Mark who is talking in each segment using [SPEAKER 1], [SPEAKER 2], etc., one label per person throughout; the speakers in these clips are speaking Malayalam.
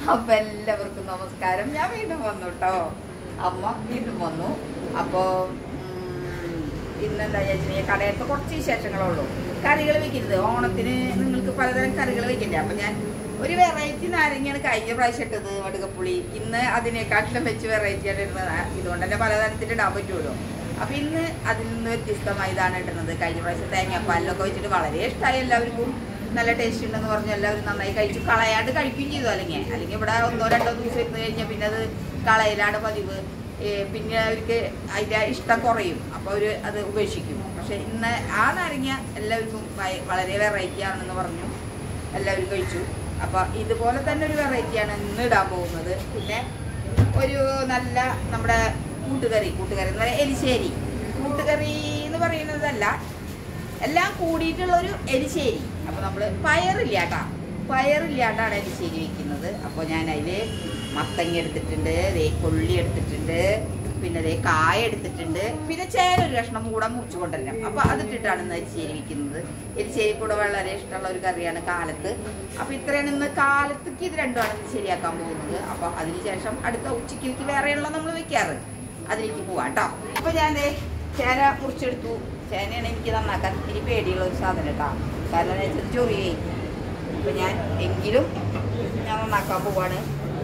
[SPEAKER 1] അപ്പൊ എല്ലാവർക്കും നമസ്കാരം ഞാൻ വീണ്ടും വന്നു കേട്ടോ അമ്മ വീണ്ടും വന്നു അപ്പോ ഉം, ഇന്നെന്താ ചേച്ചി കടയത്തെ കുറച്ച് വിശേഷങ്ങളേ ഉള്ളൂ കറികൾ വെക്കരുത് ഓണത്തിന് നിങ്ങൾക്ക് പലതരം കറികൾ വെക്കണ്ടേ അപ്പൊ ഞാൻ ഒരു വെറൈറ്റി നാരങ്ങയാണ് കഴിഞ്ഞ പ്രാവശ്യം ഇട്ടത് വടുകപ്പുളി ഇന്ന് അതിനെക്കാട്ടിലും വെച്ച് വെറൈറ്റിയാണ് ഇടുന്നത് ഇതുകൊണ്ട് തന്നെ പലതരത്തിൽ ഇടാൻ പറ്റുമല്ലോ അപ്പൊ ഇന്ന് അതിൽ നിന്ന് വ്യത്യസ്തമായി ഇതാണ് ഇടുന്നത് കഴിഞ്ഞ പ്രാവശ്യം തേങ്ങാപ്പാലിലൊക്കെ വെച്ചിട്ട് വളരെ ഇഷ്ടമായി എല്ലാവർക്കും നല്ല ടേസ്റ്റ് ഉണ്ടെന്ന് പറഞ്ഞു എല്ലാവരും നന്നായി കഴിച്ചു കളയാണ്ട് കഴിക്കുകയും ചെയ്തു അല്ലെങ്കിൽ അല്ലെങ്കിൽ ഇവിടെ ഒന്നോ രണ്ടോ ദിവസം ഇരുന്ന് കഴിഞ്ഞാൽ പിന്നെ അത് കളയലാണ് പതിവ് ഏ, പിന്നെ അവർക്ക് അതിൻ്റെ ഇഷ്ടം കുറയും അപ്പോൾ അവർ അത് ഉപേക്ഷിക്കും പക്ഷെ ഇന്ന് ആ നാരങ്ങ എല്ലാവർക്കും ഭയ- വളരെ വെറൈറ്റി ആണെന്ന് പറഞ്ഞു എല്ലാവരും കഴിച്ചു അപ്പോൾ ഇതുപോലെ തന്നെ ഒരു വെറൈറ്റിയാണ് ഇന്ന് ഇടാൻ പോകുന്നത് പിന്നെ ഒരു നല്ല നമ്മുടെ കൂട്ടുകറി കൂട്ടുകറി എന്ന് പറയുന്നത് എലിശ്ശേരി കൂട്ടുകറി എന്ന് പറയുന്നതല്ല എല്ലാം കൂടിയിട്ടുള്ള ഒരു എരിശ്ശേരി അപ്പൊ നമ്മള് പയറില്ലാട്ടാ പയറില്ലാണ്ടാണ് എരിശ്ശേരി വെക്കുന്നത് അപ്പോൾ ഞാൻ അതില് മത്തങ്ങ എടുത്തിട്ടുണ്ട് ദേ കൊള്ളി എടുത്തിട്ടുണ്ട് പിന്നെ ദേ കായ എടുത്തിട്ടുണ്ട് പിന്നെ ചേന ഒരു കഷ്ണം കൂടെ മുറിച്ചു കൊണ്ടുവരണം അപ്പൊ അതിട്ടിട്ടാണ് ഇന്ന് എരിശ്ശേരി വെക്കുന്നത് എരിശ്ശേരി കൂടെ വളരെ ഇഷ്ടമുള്ള ഒരു കറിയാണ് കാലത്ത് അപ്പൊ ഇത്രയാണ് ഇന്ന് കാലത്തേക്ക് ഇത് രണ്ടുമാണ് ഇന്ന് ശരിയാക്കാൻ പോകുന്നത് അപ്പൊ അതിനുശേഷം അടുത്ത ഉച്ചയ്ക്ക് വേറെയുള്ള നമ്മൾ വെക്കാറ് അതിലേക്ക് പോവാം കേട്ടോ അപ്പൊ ഞാൻ ദേ ചേന മുറിച്ചെടുത്തു ചേനയാണ് എനിക്ക് നന്നാക്കാൻ ഇത്തിരി പേടിയുള്ള ഒരു സാധനം കേട്ടോ കാരണം എന്ന് വെച്ചാൽ ചൊറിയേ അപ്പൊ ഞാൻ എങ്കിലും ഞാൻ നന്നാക്കാൻ പോവാണ്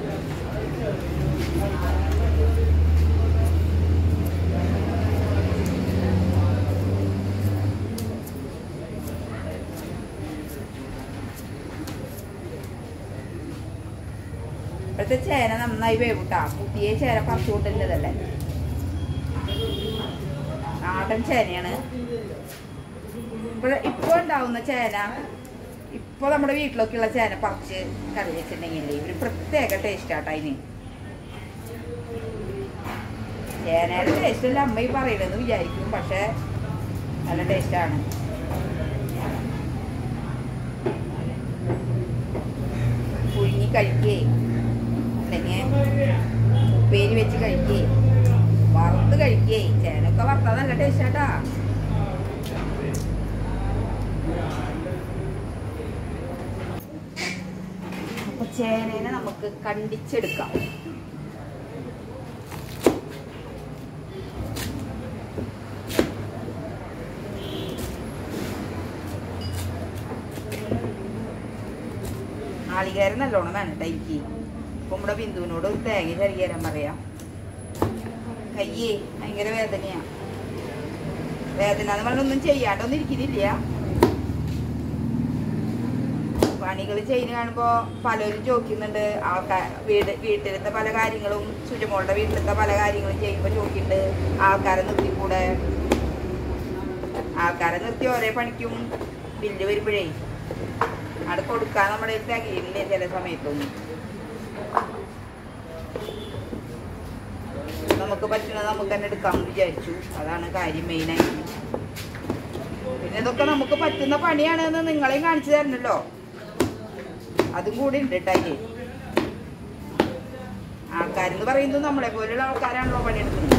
[SPEAKER 1] ഇപ്പോഴത്തെ ചേന നന്നായി വേവിട്ടാ പുതിയ ചേന പറിച്ചു കൊണ്ടുവരുന്നതല്ലേ നാടൻ ചേനയാണ് ഇപ്പോൾ ഇപ്പോൾ ഉണ്ടാവുന്ന ചേന ഇപ്പോൾ നമ്മുടെ വീട്ടിലൊക്കെയുള്ള ചേന പറിച്ച് കറി വെച്ചിട്ടുണ്ടെങ്കിൽ ഒരു പ്രത്യേക ടേസ്റ്റ് ആട്ടോ അതിന് ചേനയുടെ ടേസ്റ്റ് അല്ല അമ്മ ഈ പറയണെന്ന് വിചാരിക്കും പക്ഷെ നല്ല ടേസ്റ്റാണ് പുഴുങ്ങി കഴിക്കേ അല്ലെങ്കിൽ ഉപ്പേരി വെച്ച് കഴിക്കേ വറുത്ത് കഴിക്കേ ചേനൊക്കെ വറുത്താൽ നല്ല ടേസ്റ്റാട്ടാ അപ്പൊ ചേനേനെ നമുക്ക് കണ്ടിച്ചെടുക്കാം നാളികേരം നല്ലോണം വേണം കേട്ടോ എനിക്ക് ഇപ്പൊ നമ്മുടെ ബിന്ദുവിനോട് ഒരു തേങ്ങ ചരുകി തരാൻ പറയാം കയ്യേ ഭയങ്കര വേദനയാ വേദന എന്ന് പറഞ്ഞൊന്നും ചെയ്യാണ്ടൊന്നും ഇരിക്കുന്നില്ല പണികൾ ചെയ്യുന്ന കാണുമ്പോ പലരും ചോദിക്കുന്നുണ്ട് ആൾക്കാർ വീട് വീട്ടിലത്തെ പല കാര്യങ്ങളും സുജമോളുടെ വീട്ടിലത്തെ പല കാര്യങ്ങളും ചെയ്യുമ്പോൾ ചോദിക്കുന്നുണ്ട് ആൾക്കാരെ നിർത്തിക്കൂടെ ആൾക്കാരെ നിർത്തി ഓരോ പണിക്കും ബില്ല് വരുമ്പോഴേ അവിടെ കൊടുക്കാൻ നമ്മുടെ കയ്യിൽ തികയില്ല ചില സമയത്തൊന്നും നമുക്ക് പറ്റുന്നത് നമുക്ക് തന്നെ എടുക്കാമെന്ന് വിചാരിച്ചു അതാണ് കാര്യം മെയിനായിട്ട് പിന്നെ ഇതൊക്കെ നമുക്ക് പറ്റുന്ന പണിയാണെന്ന് നിങ്ങളെയും കാണിച്ചു തരണല്ലോ അതും കൂടി ഉണ്ട് കേട്ടോ അതില് ആൾക്കാരെന്ന് പറയുന്നത് നമ്മളെ പോലെയുള്ള ആൾക്കാരാണല്ലോ പണിയെടുക്കുന്നത്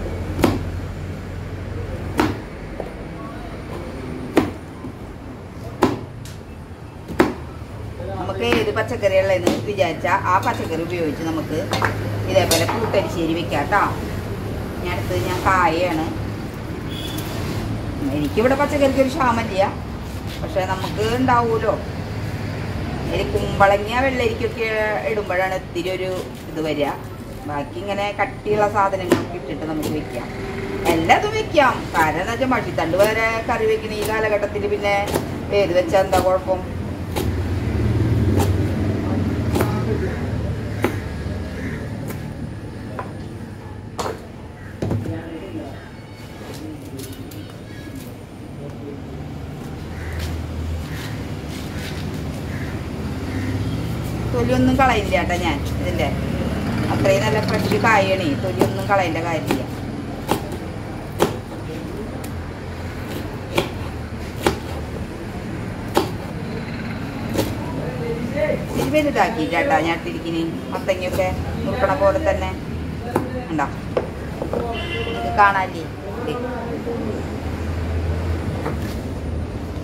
[SPEAKER 1] നമുക്ക് ഏത് പച്ചക്കറിയുള്ളതെന്ന് വിചാരിച്ചാൽ ആ പച്ചക്കറി ഉപയോഗിച്ച് നമുക്ക് ഇതേപോലെ കൂട്ടരിശ്ശേരി വെക്കാം കേട്ടോ ഞാൻ അടുത്തത് ഞാൻ കായയാണ് എനിക്കിവിടെ പച്ചക്കറിക്ക് ഒരു ക്ഷാമമില്ല പക്ഷെ നമുക്ക് ഉണ്ടാവുമല്ലോ അതിൽ കുമ്പളങ്ങ വെള്ളരിക്കൊക്കെ ഇടുമ്പോഴാണ് ഇത്തിരി ഒരു ഇത് വരിക ബാക്കി ഇങ്ങനെ കട്ടിയുള്ള സാധനങ്ങളൊക്കെ ഇട്ടിട്ട് നമുക്ക് വെക്കാം എല്ലാതും വെക്കാം കാരണം എന്താ വെച്ചാൽ മഷിത്തണ്ട് വരെ കറി വെക്കുന്ന ഈ കാലഘട്ടത്തിൽ പിന്നെ ഏത് വെച്ചാൽ എന്താ കുഴപ്പം തൊലിയൊന്നും കളയില്ല കേട്ടോ ഞാൻ ഇതിൻ്റെ അത്രയും നല്ല ഫ്രഷ് കായാണ് തൊലിയൊന്നും കളയേണ്ട കാര്യമില്ല ഇത് വലുതാക്കിയിട്ടാ ഞാൻ ഇട്ടിരിക്കുന്നു മത്തങ്ങയൊക്കെ മുറുക്കണ പോലെ തന്നെ ഉണ്ടോ ഇത് കാണാല്ലേ ദേ.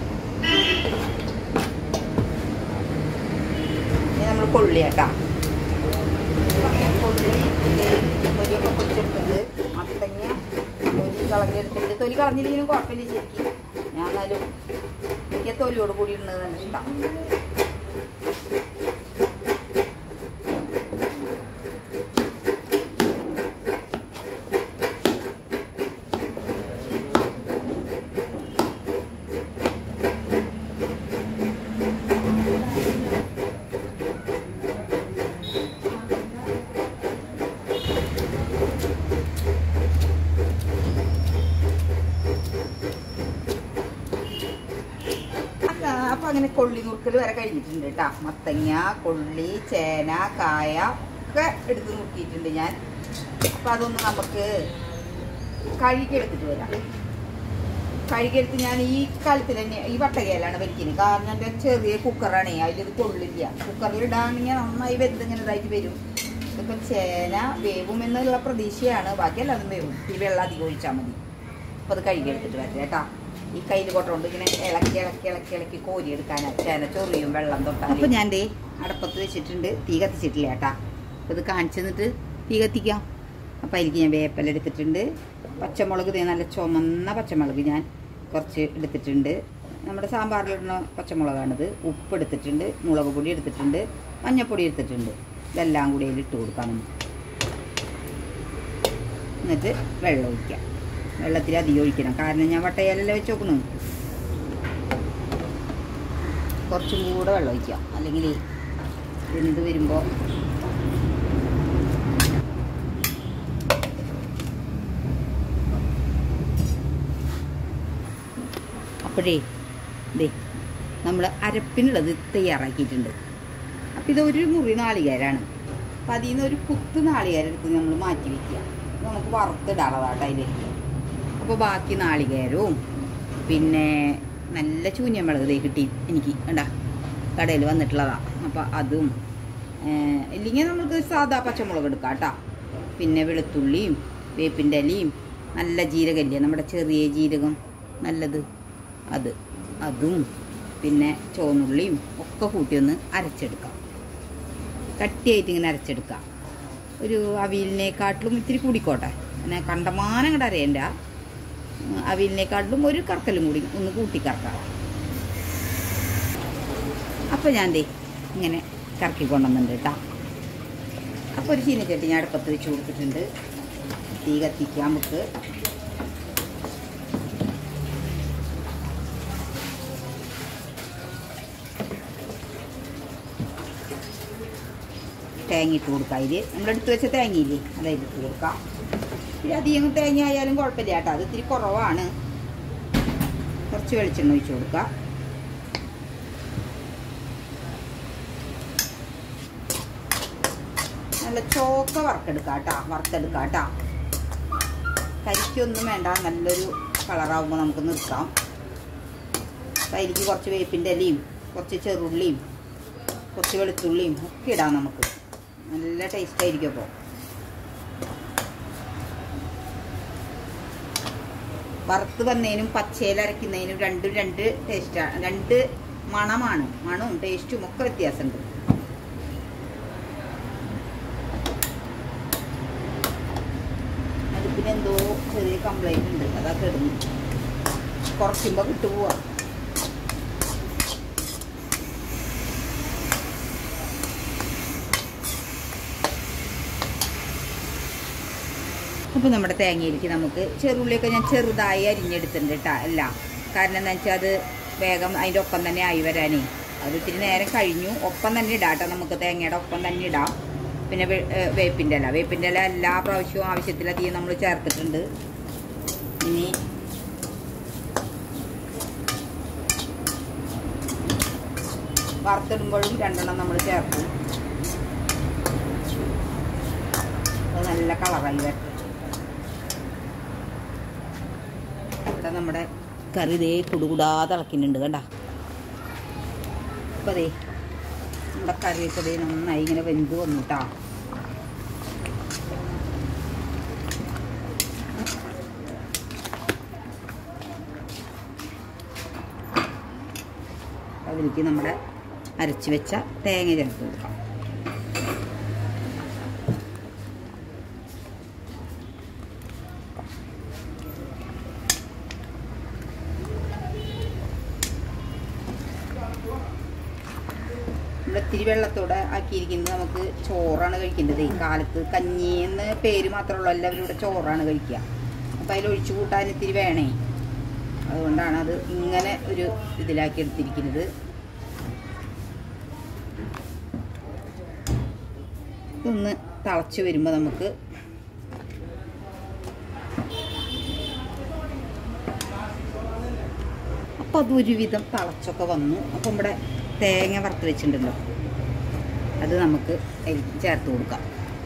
[SPEAKER 1] ഇനി നമ്മൾ കൊള്ളിയാട്ടാ കൊള്ളി തൊലിയൊക്കെ പൊടിച്ചെടുത്തിട്ടുണ്ട് മത്തങ്ങ തൊലി കളഞ്ഞെടുത്തിട്ടുണ്ട് തൊലി കളഞ്ഞില്ലെങ്കിലും കുഴപ്പമില്ല ശരിക്കും ഞാൻ എന്നാലും എനിക്ക് തൊലിയോട് കൂടി ഇടുന്നത് തന്നെ ഇഷ്ടം അല്ല, അപ്പൊ അങ്ങനെ കൊള്ളി നുറുക്കൽ വരെ കഴിഞ്ഞിട്ടുണ്ട് കേട്ടാ മത്തങ്ങ കൊള്ളി ചേന കായ ഒക്കെ എടുത്ത് നുറുക്കിയിട്ടുണ്ട് ഞാൻ അപ്പൊ അതൊന്ന് നമുക്ക് കഴുകിയെടുത്തിട്ട് വരാം കഴുകിയെടുത്ത് ഞാൻ ഈ കാലത്തിൽ തന്നെ ഈ വട്ടകയിലാണ് വെക്കുന്നത് കാരണം എൻ്റെ ചെറിയ കുക്കറാണേ അതിലിത് കൊള്ളില്ല കുക്കറിൽ ഇടാണെങ്കിൽ നന്നായി വെന്ത് ഇങ്ങനെ ഇതായിട്ട് വരും ഇതൊക്കെ ചേന വേവും എന്നുള്ള പ്രതീക്ഷയാണ് ബാക്കി എല്ലാതും വേവും ഈ വെള്ളം അധികം ഒഴിച്ചാൽ മതി അപ്പോൾ അത് കഴുകിയെടുത്തിട്ട് വരാം കേട്ടാ ഈ കയ്യിൽ കൊണ്ടുകൊണ്ട് ഇങ്ങനെ ഇളക്കി ഇളക്കി ഇളക്കി ഇളക്കി കോരിയെടുക്കാനാ ചേന ചൊറിയും വെള്ളം തൊട്ടാൽ അപ്പോൾ ഞാൻ ദേ അടപ്പത്ത് വെച്ചിട്ടുണ്ട് തീ കത്തിച്ചിട്ടില്ല കേട്ടാ അപ്പോൾ ഇത് കാണിച്ചു തന്നിട്ട് തീ കത്തിക്കാം അപ്പോൾ അതിലേക്ക് ഞാൻ വേപ്പല എടുത്തിട്ടുണ്ട് പച്ചമുളക് ദേ നല്ല ചുമന്ന പച്ചമുളക് ഞാൻ കുറച്ച് എടുത്തിട്ടുണ്ട് നമ്മുടെ സാമ്പാറിലിടുന്ന പച്ചമുളകാണിത് ഉപ്പ് എടുത്തിട്ടുണ്ട് മുളക് പൊടി എടുത്തിട്ടുണ്ട് മഞ്ഞൾപ്പൊടി എടുത്തിട്ടുണ്ട് ഇതെല്ലാം കൂടി അതിൽ ഇട്ട് കൊടുക്കാം നമുക്ക് എന്നിട്ട് വെള്ളം ഒഴിക്കാം വെള്ളത്തിൽ അധികം ഒഴിക്കണം കാരണം ഞാൻ വട്ടയിലെല്ലാം വെച്ച് നോക്കണു കുറച്ചും കൂടെ വെള്ളം ഒഴിക്കാം അല്ലെങ്കിൽ ഇതിനിത് വരുമ്പോൾ അപ്പോഴേ ദേ നമ്മൾ അരപ്പിനുള്ളത് തയ്യാറാക്കിയിട്ടുണ്ട് അപ്പോൾ ഇതൊരു മുറി നാളികേരാണ് അപ്പം അതിൽ നിന്ന് ഒരു കുത്ത് നാളികേരം എടുത്ത് നമ്മൾ മാറ്റി വയ്ക്കുക ഇത് നമുക്ക് വറുത്തിടാളതാട്ടോ അതിലേക്ക് അപ്പോൾ ബാക്കി നാളികേരവും പിന്നെ നല്ല ചൂഞ്ഞമ്പളക് ദേ കിട്ടി എനിക്ക് കണ്ടാ കടയിൽ വന്നിട്ടുള്ളതാണ് അപ്പോൾ അതും ഏഹ്, ഇല്ലെങ്കിൽ നമുക്ക് സാധാ പച്ചമുളക് എടുക്കാം കേട്ടോ പിന്നെ വെളുത്തുള്ളിയും വേപ്പിൻ്റെ ഇലയും നല്ല ജീരകല്ലേ നമ്മുടെ ചെറിയ ജീരകം നല്ലത് അത് അതും പിന്നെ ചുവന്നുള്ളിയും ഒക്കെ കൂട്ടി ഒന്ന് അരച്ചെടുക്കാം കട്ടിയായിട്ട് ഇങ്ങനെ അരച്ചെടുക്കാം ഒരു അവിയലിനെക്കാട്ടിലും ഇത്തിരി കൂടിക്കോട്ടെ പിന്നെ കണ്ടമാനം അങ്ങോട്ട് അറിയണ്ട അവിയലിനെക്കാട്ടിലും ഒരു കറക്കലും കൂടി ഒന്ന് കൂട്ടി കറക്കാം അപ്പോൾ ഞാൻ ദേ ഇങ്ങനെ കറക്കി കൊണ്ടുവന്നിട്ടുണ്ട് കേട്ടോ അപ്പോൾ ഒരു ചീനച്ചട്ടി ഞാൻ അടുപ്പത്ത് വെച്ച് കൊടുത്തിട്ടുണ്ട് തീ കത്തിക്കാം നമുക്ക് തേങ്ങ ഇട്ട് കൊടുക്കാം അതിൽ നമ്മളെടുത്ത് വെച്ച തേങ്ങയില്ലേ അത് അതിലിട്ട് കൊടുക്കാം പിന്നെ അധികം തേങ്ങ ആയാലും കുഴപ്പമില്ല കേട്ടോ അത് ഇത്തിരി കുറവാണ് കുറച്ച് വെളിച്ചെണ്ണ ഒഴിച്ച് കൊടുക്കാം നല്ല ചോക്ക വറുത്തെടുക്കാം കേട്ടോ വറുത്തെടുക്കാം കേട്ടോ കരിക്കൊന്നും വേണ്ട നല്ലൊരു കളറാവുമ്പോൾ നമുക്ക് നിർത്താം അപ്പം അതിലേക്ക് കുറച്ച് വേപ്പിൻ്റെ ഇലയും കുറച്ച് ചെറുള്ളിയും കുറച്ച് വെളുത്തുള്ളിയും ഒക്കെ ഇടാം നമുക്ക് നല്ല ടേസ്റ്റ് ആയിരിക്കും അപ്പോൾ വറുത്ത് വന്നതിനും പച്ചയിൽ അരയ്ക്കുന്നതിനും രണ്ടും രണ്ട് ടേസ്റ്റാണ് രണ്ട് മണമാണ് മണവും ടേസ്റ്റും ഒക്കെ വ്യത്യാസമുണ്ട് അടുപ്പിന് എന്തോ ചെറിയ കംപ്ലൈൻറ്റ് ഉണ്ട് അതൊക്കെ ഇടുന്നു കുറയ്ക്കുമ്പോൾ കിട്ടുപോവാ അപ്പോൾ നമ്മുടെ തേങ്ങയിലേക്ക് നമുക്ക് ചെറുള്ളിയൊക്കെ ഞാൻ ചെറുതായി അരിഞ്ഞെടുത്തിട്ടുണ്ട് കേട്ടോ എല്ലാം കാരണം എന്താ വെച്ചാൽ അത് വേഗം അതിൻ്റെ ഒപ്പം തന്നെ ആയി വരാനേ അത് ഇത്തിരി നേരം കഴിഞ്ഞു ഒപ്പം തന്നെ ഇടാം കേട്ടോ നമുക്ക് തേങ്ങയുടെ ഒപ്പം തന്നെ ഇടാം പിന്നെ വേ- ഏ, വേപ്പിൻ്റെ ഇല വേപ്പിൻ്റെ ഇല എല്ലാ പ്രാവശ്യവും ആവശ്യത്തിലധികം നമ്മൾ ചേർത്തിട്ടുണ്ട് ഇനി വറുത്തിടുമ്പോഴും രണ്ടെണ്ണം നമ്മൾ ചേർക്കും അത് നല്ല കളറായി വരട്ടെ ഇവിടെ നമ്മുടെ കറി ദേ കുടുകുടാ തിളക്കുന്നുണ്ട് കണ്ട അപ്പോൾ ദേ നമ്മുടെ കറിയൊക്കെ ദേ നന്നായി ഇങ്ങനെ വെന്ത് വന്നു കേട്ടോ അതിലേക്ക് നമ്മുടെ അരച്ച് വെച്ച തേങ്ങ ചേർത്ത് കൊടുക്കാം ഇവിടെ ഇത്തിരി വെള്ളത്തോടെ ആക്കിയിരിക്കുന്നത് നമുക്ക് ചോറാണ് കഴിക്കേണ്ടത് ഈ കാലത്ത് കഞ്ഞി എന്ന് പേര് മാത്രമുള്ള എല്ലാവരും ഇവിടെ ചോറാണ് കഴിക്കുക അപ്പം അതിൽ ഒഴിച്ചു കൂട്ടാൻ ഇത്തിരി വേണേ അതുകൊണ്ടാണ് അത് ഇങ്ങനെ ഒരു ഇതിലാക്കി എടുത്തിരിക്കുന്നത് ഇതൊന്ന് തിളച്ച് വരുമ്പോൾ നമുക്ക് അപ്പം അത് ഒരുവിധം തിളച്ചൊക്കെ വന്നു അപ്പം ഇവിടെ തേങ്ങ വറുത്ത് വെച്ചിട്ടുണ്ടല്ലോ അത് നമുക്ക് അതിൽ ചേർത്ത് കൊടുക്കാം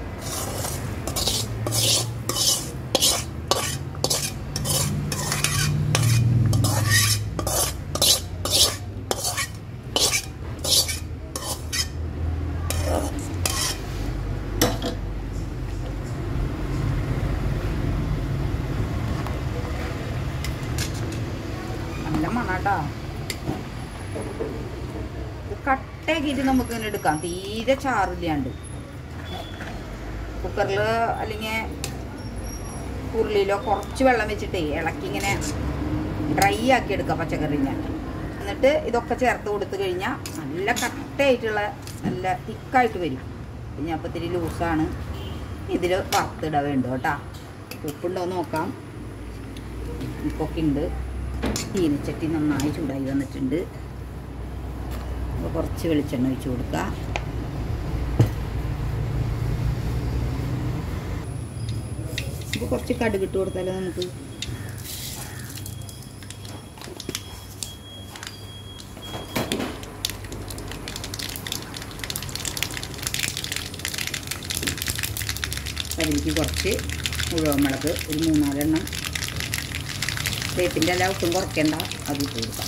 [SPEAKER 1] നല്ല മണാട്ടോ കട്ടയാക്കിയിട്ട് നമുക്ക് ഇങ്ങനെ എടുക്കാം തീരെ ചാറില്ലാണ്ട് കുക്കറിൽ അല്ലെങ്കിൽ ഉരുളിയിലോ കുറച്ച് വെള്ളം വെച്ചിട്ടേ ഇളക്കി ഇങ്ങനെ ഡ്രൈ ആക്കി എടുക്കാം പച്ചക്കറിനെ എന്നിട്ട് ഇതൊക്കെ ചേർത്ത് കൊടുത്തു കഴിഞ്ഞാൽ നല്ല കട്ടയായിട്ടുള്ള നല്ല തിക്കായിട്ട് വരും ഞാൻ അപ്പോൾ ഇത്തിരി ലൂസാണ് ഇതിൽ വറുത്തിട വേണ്ടു കേട്ടോ ഉപ്പുണ്ടോ എന്ന് നോക്കാം ഉപ്പൊക്കെ ഉണ്ട് ചീനിച്ചട്ടി നന്നായി ചൂടായി വന്നിട്ടുണ്ട് അപ്പോൾ കുറച്ച് വെളിച്ചെണ്ണ ഒഴിച്ച് കൊടുക്കുക അപ്പോൾ കുറച്ച് കടുക് ഇട്ട് കൊടുത്താലോ നമുക്ക് അതിലേക്ക് കുറച്ച് മുഴുവൻ മുളക് ഒരു മൂന്നാലെണ്ണം വേപ്പിൻ്റെ എല്ലാം ഒട്ടും കുറയ്ക്കണ്ട അത് ഇട്ട് കൊടുക്കാം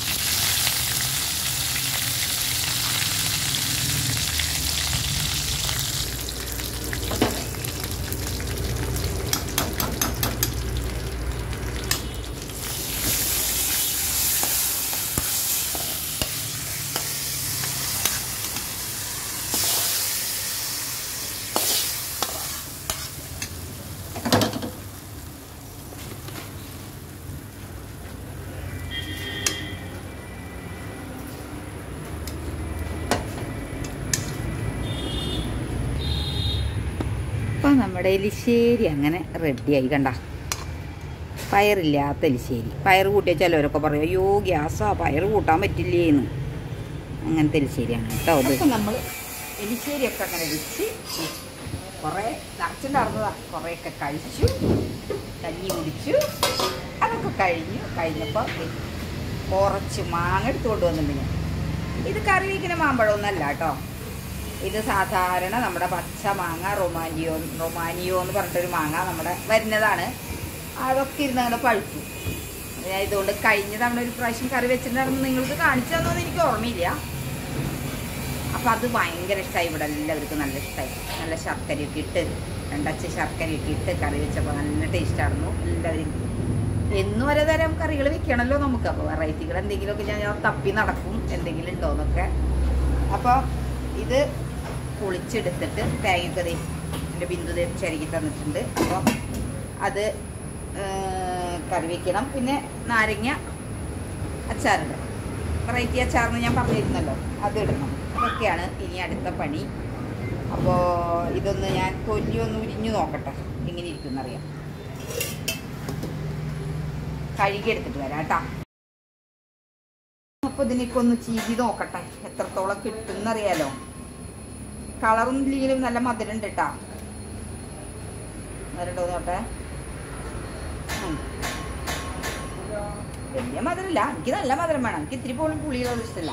[SPEAKER 1] അപ്പം നമ്മുടെ എലിശ്ശേരി അങ്ങനെ റെഡിയായി കണ്ട പയറില്ലാത്ത എലിശ്ശേരി പയർ കൂട്ടിയ ചിലവരൊക്കെ പറയും അയ്യോ ഗ്യാസാ പയർ കൂട്ടാൻ പറ്റില്ലേന്ന് അങ്ങനത്തെ എലിശ്ശേരിയാണ് കേട്ടോ അത് നമ്മൾ എലിശ്ശേരിയൊക്കെ അങ്ങനെ വെച്ച് കുറേ നിറച്ചുണ്ടായിരുന്നതാ കുറേയൊക്കെ കഴിച്ചു കഞ്ഞി കുടിച്ചു അതൊക്കെ കഴിഞ്ഞു കഴിഞ്ഞപ്പോൾ കുറച്ച് മാങ്ങ എടുത്തുകൊണ്ട് വന്നിട്ടുണ്ട് ഞാൻ ഇത് കറി വയ്ക്കുന്ന മാമ്പഴമൊന്നല്ല കേട്ടോ ഇത് സാധാരണ നമ്മുടെ പച്ച മാങ്ങ റൊമാനിയോ റൊമാനിയോ എന്ന് പറഞ്ഞിട്ടൊരു മാങ്ങ നമ്മുടെ വരുന്നതാണ് അതൊക്കെ ഇരുന്ന് അങ്ങനെ പഴുത്തു ഞാൻ ഇതുകൊണ്ട് കഴിഞ്ഞ തവണ ഒരു പ്രാവശ്യം കറി വെച്ചിട്ടുണ്ടായിരുന്നു നിങ്ങൾക്ക് കാണിച്ചു തന്നോന്ന് എനിക്ക് ഓർമ്മയില്ല അപ്പം അത് ഭയങ്കര ഇഷ്ടമായി ഇവിടെ എല്ലാവർക്കും നല്ല ഇഷ്ടമായി നല്ല ശർക്കരയൊക്കെ ഇട്ട് രണ്ടച്ച ശർക്കരയൊക്കെ ഇട്ട് കറി വെച്ചപ്പോൾ നല്ല ടേസ്റ്റായിരുന്നു എല്ലാവരും എന്നും ഒരേ തരം കറികൾ വെക്കണമല്ലോ നമുക്ക് അപ്പോൾ വെറൈറ്റികൾ എന്തെങ്കിലുമൊക്കെ ഞാൻ ഞാൻ തപ്പി നടക്കും എന്തെങ്കിലും ഉണ്ടോയെന്നൊക്കെ അപ്പോൾ ഇത് പൊളിച്ചെടുത്തിട്ട് തേങ്ങയൊക്കെ ദേ എൻ്റെ ബിന്ദു ദേ ചരുകി തന്നിട്ടുണ്ട് അപ്പോൾ അത് ഏർ, കറി വെക്കണം പിന്നെ നാരങ്ങ അച്ചാറിടണം വെറൈറ്റി അച്ചാറിന് ഞാൻ പറഞ്ഞിരുന്നല്ലോ അത് ഇടണം അതൊക്കെയാണ് ഇനി അടുത്ത പണി അപ്പോൾ ഇതൊന്ന് ഞാൻ കൊല്ലി ഒന്ന് ഉരിഞ്ഞു നോക്കട്ടെ എങ്ങനെ ഇരിക്കുന്നറിയാം കഴുകി എടുത്തിട്ട് വരാം കേട്ടോ അപ്പോൾ ഇതിനൊക്കെ ഒന്ന് ചീതി നോക്കട്ടെ എത്രത്തോളം കിട്ടുന്നറിയാലോ കളറൊന്നും ഇല്ലെങ്കിലും നല്ല മധുരം ഉണ്ട് കേട്ടോ മധുരം നോട്ടെ ഉം. വലിയ മധുരമില്ല എനിക്ക് നല്ല മധുരം വേണം എനിക്ക് ഇത്തിരി പോലും പുളിയുള്ളത് ഇഷ്ടമില്ല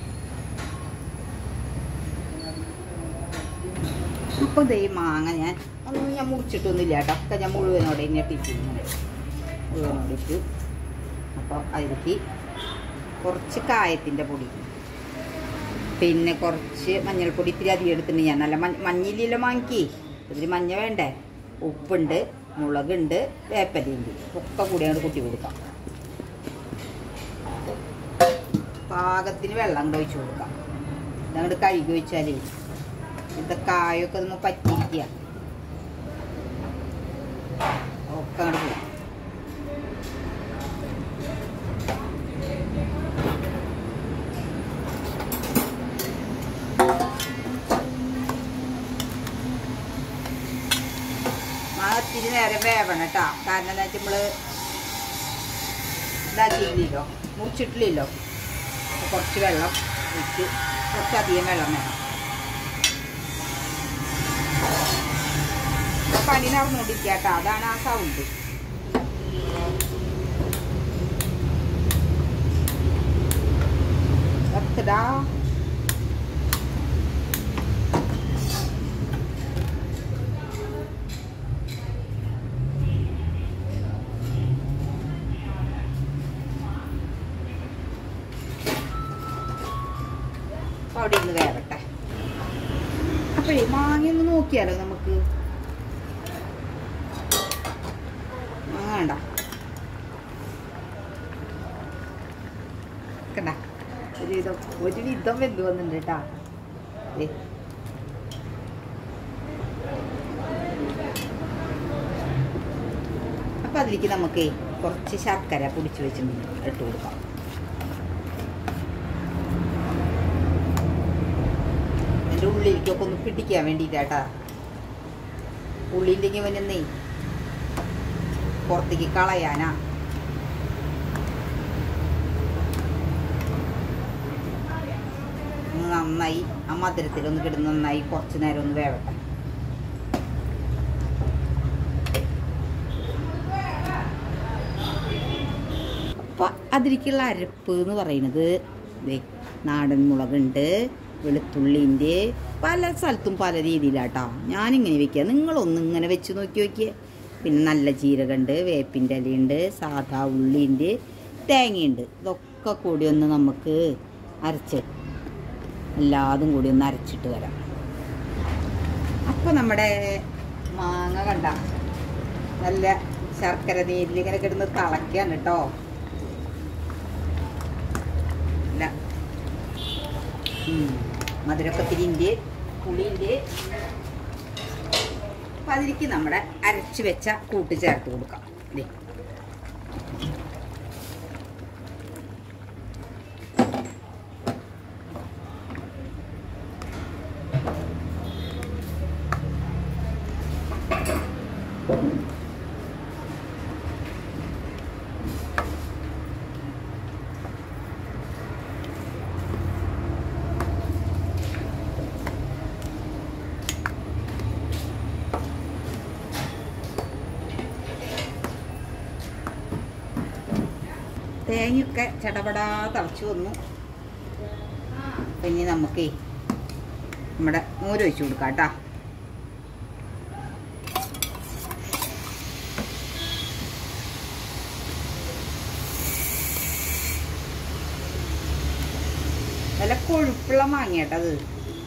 [SPEAKER 1] ഇപ്പൊ ദേ ഈ മാങ്ങ ഞാൻ ഒന്നും ഞാൻ മുറിച്ചിട്ടൊന്നുമില്ല കേട്ടോ ഒക്കെ ഞാൻ മുഴുവനോടെ ഇങ്ങനെ പിച്ചു ഇങ്ങനെ മുഴുവനോടെ ഇട്ടു അപ്പോൾ അതിലേക്ക് കുറച്ച് കായത്തിൻ്റെ പൊടി പിന്നെ കുറച്ച് മഞ്ഞൾപ്പൊടി ഇത്തിരി അധികം എടുത്തിട്ടുണ്ട് ഞാൻ നല്ല മഞ്ഞ മഞ്ഞില്ലല്ലോ വാങ്ങിക്കി ഇതിൽ മഞ്ഞ വേണ്ടേ ഉപ്പുണ്ട് മുളകുണ്ട് വേപ്പലയുണ്ട് ഒക്കെ കൂടി അങ്ങോട്ട് കുട്ടി കൊടുക്കാം പാകത്തിന് വെള്ളം അങ്ങോട്ട് ഒഴിച്ച് കൊടുക്കാം ഇതങ്ങോട്ട് കഴുകി വെച്ചാലേ ഇത് കായൊക്കെ നമ്മൾ പറ്റിയിരിക്കുക ഒക്കെ അങ്ങോട്ട് പോകും ഇത്തിരി നേരം വേവണം കേട്ടോ കാരണം എന്താ വെച്ചാൽ നമ്മള് ഇതാക്കിയില്ലല്ലോ മുറിച്ചിട്ടില്ലല്ലോ അപ്പൊ കുറച്ച് വെള്ളം ഒഴിച്ച് കുറച്ചധികം വെള്ളം വേണം ഇപ്പൊ പണി നടന്നുകൊണ്ടിരിക്കുക കേട്ടോ അതാണ് ആ സൗണ്ട് എത്തടാ അപ്പൊ അവിടെ ഇരുന്ന് വേവട്ടെ അപ്പോഴേ മാങ്ങ ഒന്ന് നോക്കിയാലോ നമുക്ക് മാങ്ങ വേണ്ട കണ്ട ഒരു വിധം ഒരു വിധം വെന്ത് വന്നിട്ടുണ്ട് കേട്ടാ ദേ. അപ്പൊ അതിലേക്ക് നമുക്ക് കുറച്ച് ശർക്കര പൊടിച്ച് വെച്ചിട്ടുണ്ട് ഇട്ട് കൊടുക്കാം എൻ്റെ ഉള്ളിലേക്കൊക്കെ ഒന്ന് പിടിക്കാൻ വേണ്ടിയിട്ടാട്ടാ ഉള്ളിൻ്റെ ഇവനൊന്നേ പുറത്തേക്ക് കളയാനാ ഒന്ന് നന്നായി ആ മധുരത്തിൽ ഒന്ന് കിടന്ന് നന്നായി കുറച്ച് നേരം ഒന്ന് വേവട്ടെ അപ്പം അതിലേക്കുള്ള അരപ്പ് എന്ന് പറയുന്നത് ദേ നാടൻ മുളകുണ്ട് വെളുത്തുള്ളിൻ്റെ പല സ്ഥലത്തും പല രീതിയിലാട്ടോ ഞാനിങ്ങനെ വെക്കുക നിങ്ങളൊന്ന് ഇങ്ങനെ വെച്ച് നോക്കി നോക്കിയേ പിന്നെ നല്ല ജീരകമുണ്ട് വേപ്പിൻ്റെ ഇലയുണ്ട് സാധാ ഉള്ളിൻ്റെ തേങ്ങയുണ്ട് ഇതൊക്കെ കൂടി ഒന്ന് നമുക്ക് അരച്ച് എല്ലാതും കൂടി ഒന്ന് അരച്ചിട്ട് വരാം അപ്പോൾ നമ്മുടെ മാങ്ങ കണ്ട നല്ല ശർക്കര നീരിൽ ഇങ്ങനെ കിടന്ന് തിളയ്ക്കാണ് കേട്ടോ അല്ല മധുരക്കത്തിരിൻ്റെ പുളിൻ്റെ അപ്പം അതിലേക്ക് നമ്മുടെ അരച്ച് വെച്ച കൂട്ട് ചേർത്ത് കൊടുക്കാം ദേ തേങ്ങയൊക്കെ ചടപടാ തിളച്ചു വന്നു അപ്പം ഇനി നമുക്കേ നമ്മുടെ മോര് ഒഴിച്ചു കൊടുക്കാം കേട്ടോ നല്ല കൊഴുപ്പുള്ള മാങ്ങ കേട്ടോ അത്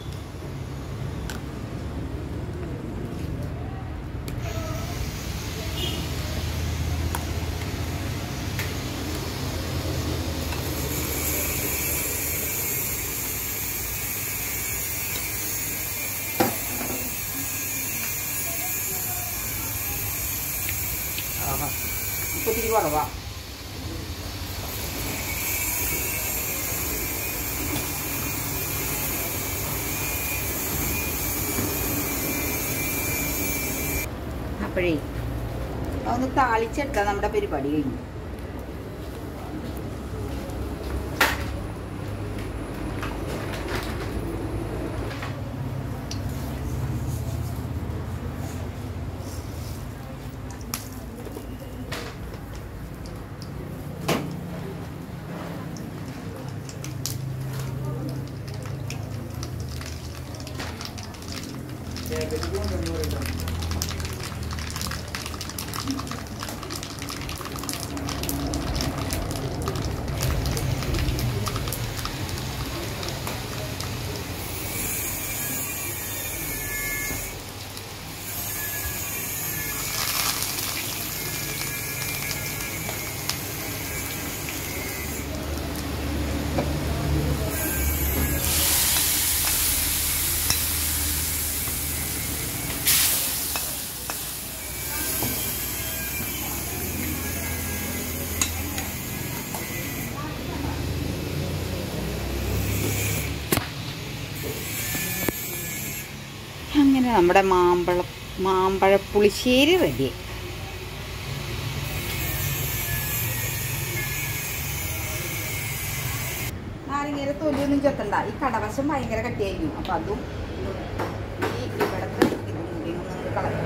[SPEAKER 1] ആഹാ ഇപ്പൊ ഇത്തിരി കുറവാ അപ്പോഴേ ഒന്ന് താളിച്ചെടുത്താൽ നമ്മുടെ പരിപാടി കഴിഞ്ഞു അങ്ങനെ നമ്മുടെ മാമ്പഴ മാമ്പഴ പുളിശ്ശേരി റെഡി തൊലിയൊന്നും ചെത്തണ്ട ഈ കടവശം ഭയങ്കര കട്ടിയായിരിക്കും അപ്പം അതും ഈ ഇവിടത്തെ ഇതും കൂടി ഒന്ന് കളയാം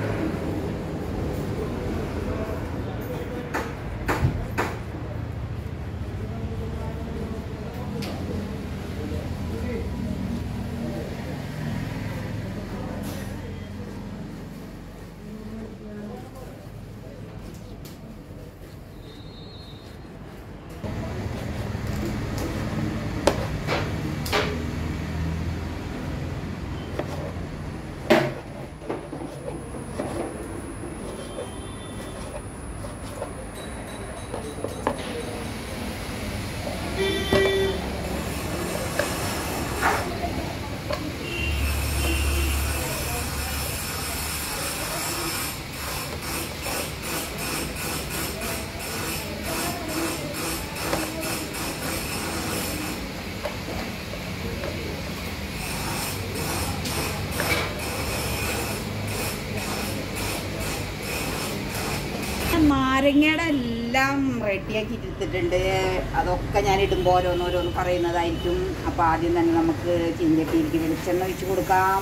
[SPEAKER 1] നാരങ്ങയുടെ എല്ലാം റെഡിയാക്കി എടുത്തിട്ടുണ്ട് അതൊക്കെ ഞാൻ ഇടുമ്പോൾ ഓരോന്നോരോന്ന് പറയുന്നതായിരിക്കും അപ്പോൾ ആദ്യം തന്നെ നമുക്ക് ചീഞ്ചട്ടിയിലേക്ക് വെളിച്ചെണ്ണ ഒഴിച്ച് കൊടുക്കാം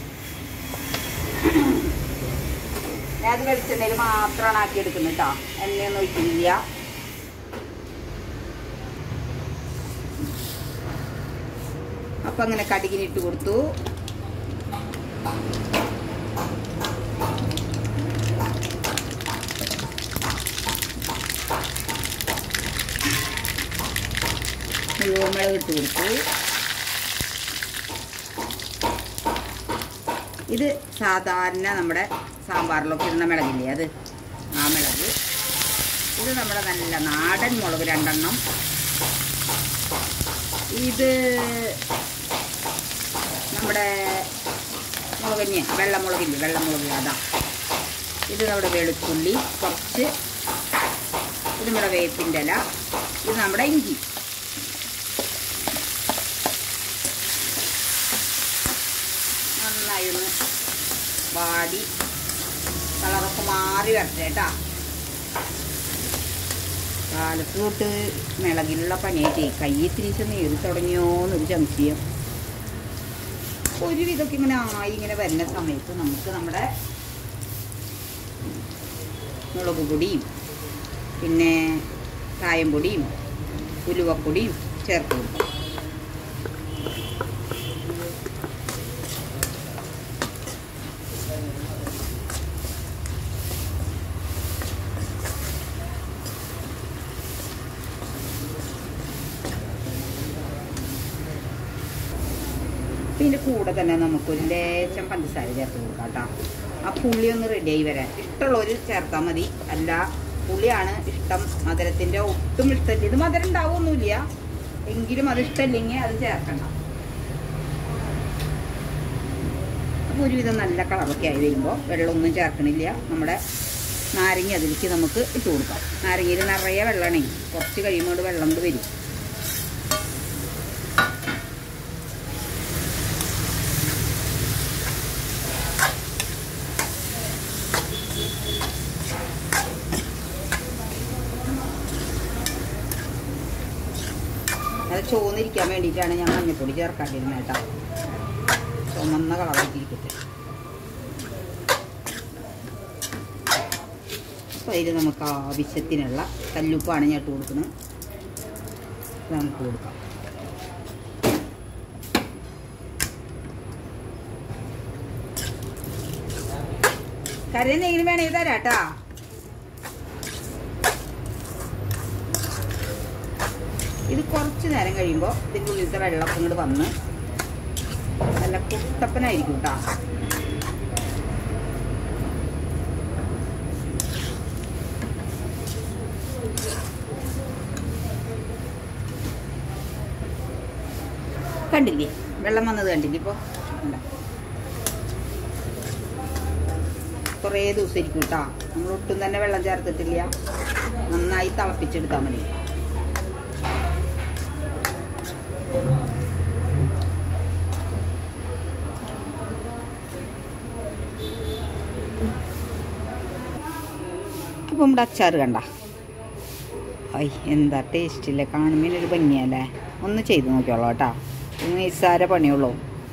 [SPEAKER 1] ഞാൻ അത് വെളിച്ചെണ്ണയിൽ മാത്രമാണ് ആക്കി എടുക്കുന്നത് കേട്ടോ എണ്ണയൊന്നും ഒഴിക്കുന്നില്ല അപ്പം അങ്ങനെ കടുകിനിട്ട് കൊടുത്തു മുളക് ഇട്ട് കൊടുത്തു ഇത് സാധാരണ നമ്മുടെ സാമ്പാറിലൊക്കെ ഇടുന്ന മിളകില്ലേ അത് ആ മിളക് ഇത് നമ്മുടെ നല്ല നാടൻ മുളക് രണ്ടെണ്ണം ഇത് നമ്മുടെ മുളകഞ്ഞ വെള്ളമുളകില്ലേ വെള്ളമുളക് അതാ ഇത് നമ്മുടെ വെളുത്തുള്ളി കുറച്ച് ഇത് നമ്മുടെ വേപ്പിൻ്റെ ഇല ഇത് നമ്മുടെ ഇഞ്ചി നന്നായി ഒന്ന് വാടി കളറൊക്കെ മാറി വരട്ടെ കേട്ടാ കാലത്ത് തൊട്ട് മിളകിലുള്ള പനിയായിട്ടേ കയ്യിൽ തിരിച്ച് നേരി തുടങ്ങിയോന്നൊരു സംശയം ഒരുവിധമൊക്കെ ഇങ്ങനെ ആയി ഇങ്ങനെ വരുന്ന സമയത്ത് നമുക്ക് നമ്മുടെ മുളക് പൊടിയും പിന്നെ കായം പൊടിയും ഉലുവപ്പൊടിയും ചേർത്ത് കൊടുക്കാം പിന്നെ കൂടെ തന്നെ നമുക്കൊരു ലേശം പഞ്ചസാര ചേർത്ത് കൊടുക്കാം കേട്ടോ ആ പുളി ഒന്ന് റെഡിയായി വരാൻ ഇഷ്ടമുള്ളവർ ചേർത്താൽ മതി അല്ല പുളിയാണ് ഇഷ്ടം മധുരത്തിൻ്റെ ഒട്ടും ഇഷ്ടമില്ല ഇത് മധുരം ഉണ്ടാവുമൊന്നുമില്ല എങ്കിലും അത് ഇഷ്ടമില്ലെങ്കിൽ അത് ചേർക്കണ്ട അപ്പോൾ ഒരുവിധം നല്ല കളറൊക്കെ ആയി വരുമ്പോൾ വെള്ളമൊന്നും ചേർക്കണില്ല നമ്മുടെ നാരങ്ങ അതിലേക്ക് നമുക്ക് ഇട്ട് കൊടുക്കാം നാരങ്ങയിൽ നിറയെ വെള്ളമാണേ കുറച്ച് കഴിയുമ്പോൾ വെള്ളം കൊണ്ട് വരും അത് ചോന്നിരിക്കാൻ വേണ്ടിയിട്ടാണ് ഞാൻ മഞ്ഞപ്പൊടി ചേർക്കാണ്ടിരുന്നത് കേട്ടോ ചുമന്ന കളറായിട്ടിരിക്കട്ടെ അപ്പോൾ അതിൽ നമുക്ക് ആവശ്യത്തിനുള്ള കല്ലുപ്പാണ് ഞാൻ ഇട്ട് കൊടുക്കുന്നത് ഇത് നമുക്ക് കൊടുക്കാം കരയിൽ നെയ്യിൽ വേണമെങ്കിൽ തരാം കേട്ടാ ഇത് കുറച്ച് നേരം കഴിയുമ്പോൾ ഇതിൻ്റെ ഉള്ളിലത്തെ വെള്ളമൊക്കെ ഇങ്ങോട്ട് വന്ന് നല്ല കുട്ടപ്പനായിരിക്കും കേട്ടോ കണ്ടില്ലേ വെള്ളം വന്നത് കണ്ടില്ലേ ഇപ്പോൾ കുറേ ദിവസം ഇരിക്കും കേട്ടോ നമ്മൾ ഒട്ടും തന്നെ വെള്ളം ചേർത്തിട്ടില്ല നന്നായി തിളപ്പിച്ചെടുത്താൽ മതി അപ്പോൾ നമ്മുടെ അച്ചാർ കണ്ട ഐ എന്താ ടേസ്റ്റില്ല കാണുമ്പോൾ ഒരു ഭംഗിയല്ലേ ഒന്ന് ചെയ്ത് നോക്കിയോളൂ കേട്ടോ ഒന്ന് നിസ്സാര പണിയുള്ളൂ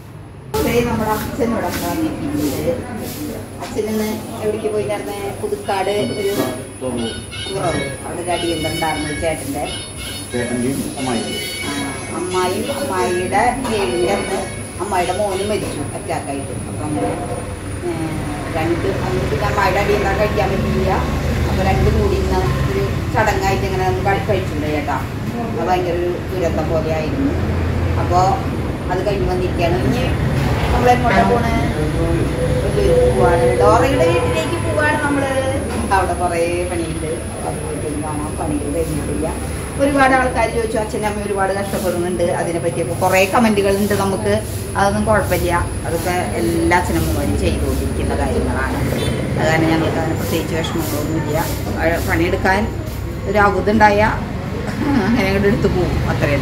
[SPEAKER 1] നമ്മുടെ അച്ഛൻ ഇവിടെ വന്നിട്ടുണ്ട് അച്ഛനിന്ന് എവിടേക്ക് പോയി നടന്ന പുതുക്കാട് ഒരു
[SPEAKER 2] തോന്നുന്നു
[SPEAKER 1] കുറവ് അവിടെ ഒരു അടിയന്തണ്ടായിരുന്നു ചേട്ടൻ്റെ
[SPEAKER 2] ചേട്ടൻ്റെയും അമ്മായിയും
[SPEAKER 1] ആ, അമ്മായിയും അമ്മായിയുടെ ഏഴിൻ്റെ അന്ന് അമ്മായിയുടെ മോനും മരിച്ചു അറ്റാക്കായിട്ട് അപ്പം അങ്ങനെ ഏഹ്, രണ്ട് അന്ന് പിന്നെ അമ്മായിയുടെ അടിയന്തം കഴിക്കാൻ പറ്റിയില്ല അപ്പോൾ രണ്ടും കൂടി ഇന്ന് ഒരു ചടങ്ങായിട്ട് ഇങ്ങനെ ഒന്ന് കഴി കഴിച്ചിട്ടുണ്ട് ചേട്ടാ അത് ഭയങ്കര ഒരു ദുരന്തം പോലെ ആയിരുന്നു അപ്പോൾ അത് കഴിഞ്ഞ് വന്നിരിക്കുകയാണ് ഇനി നമ്മളെങ്ങോട്ടാ പോണേ വലിയൊരു പോവാണ് ഡോറയുടെ വീട്ടിലേക്ക് പോവാണ് നമ്മള് അവിടെ കുറേ പണിയുണ്ട് അത് പോയിട്ട് കാണാം പണികൾ കഴിഞ്ഞിട്ടില്ല ഒരുപാട് ആൾക്കാർ ചോദിച്ചു അച്ഛൻ്റെ അമ്മ ഒരുപാട് കഷ്ടപ്പെടുന്നുണ്ട് അതിനെ പറ്റിയൊക്കെ കുറേ കമൻറ്റുകളുണ്ട് നമുക്ക് അതൊന്നും കുഴപ്പമില്ല അതൊക്കെ എല്ലാ അച്ഛനമ്മമാരും ചെയ്തുകൊണ്ടിരിക്കുന്ന കാര്യങ്ങളാണ് അത് കാരണം ഞങ്ങൾക്ക് അതിന് പ്രത്യേകിച്ച് വിഷമങ്ങളൊന്നുമില്ല അത് പണിയെടുക്കാൻ ഒരു അബുദ്ധമുണ്ടായ അങ്ങനെ അങ്ങോട്ട് എടുത്തു പോകും അത്രയും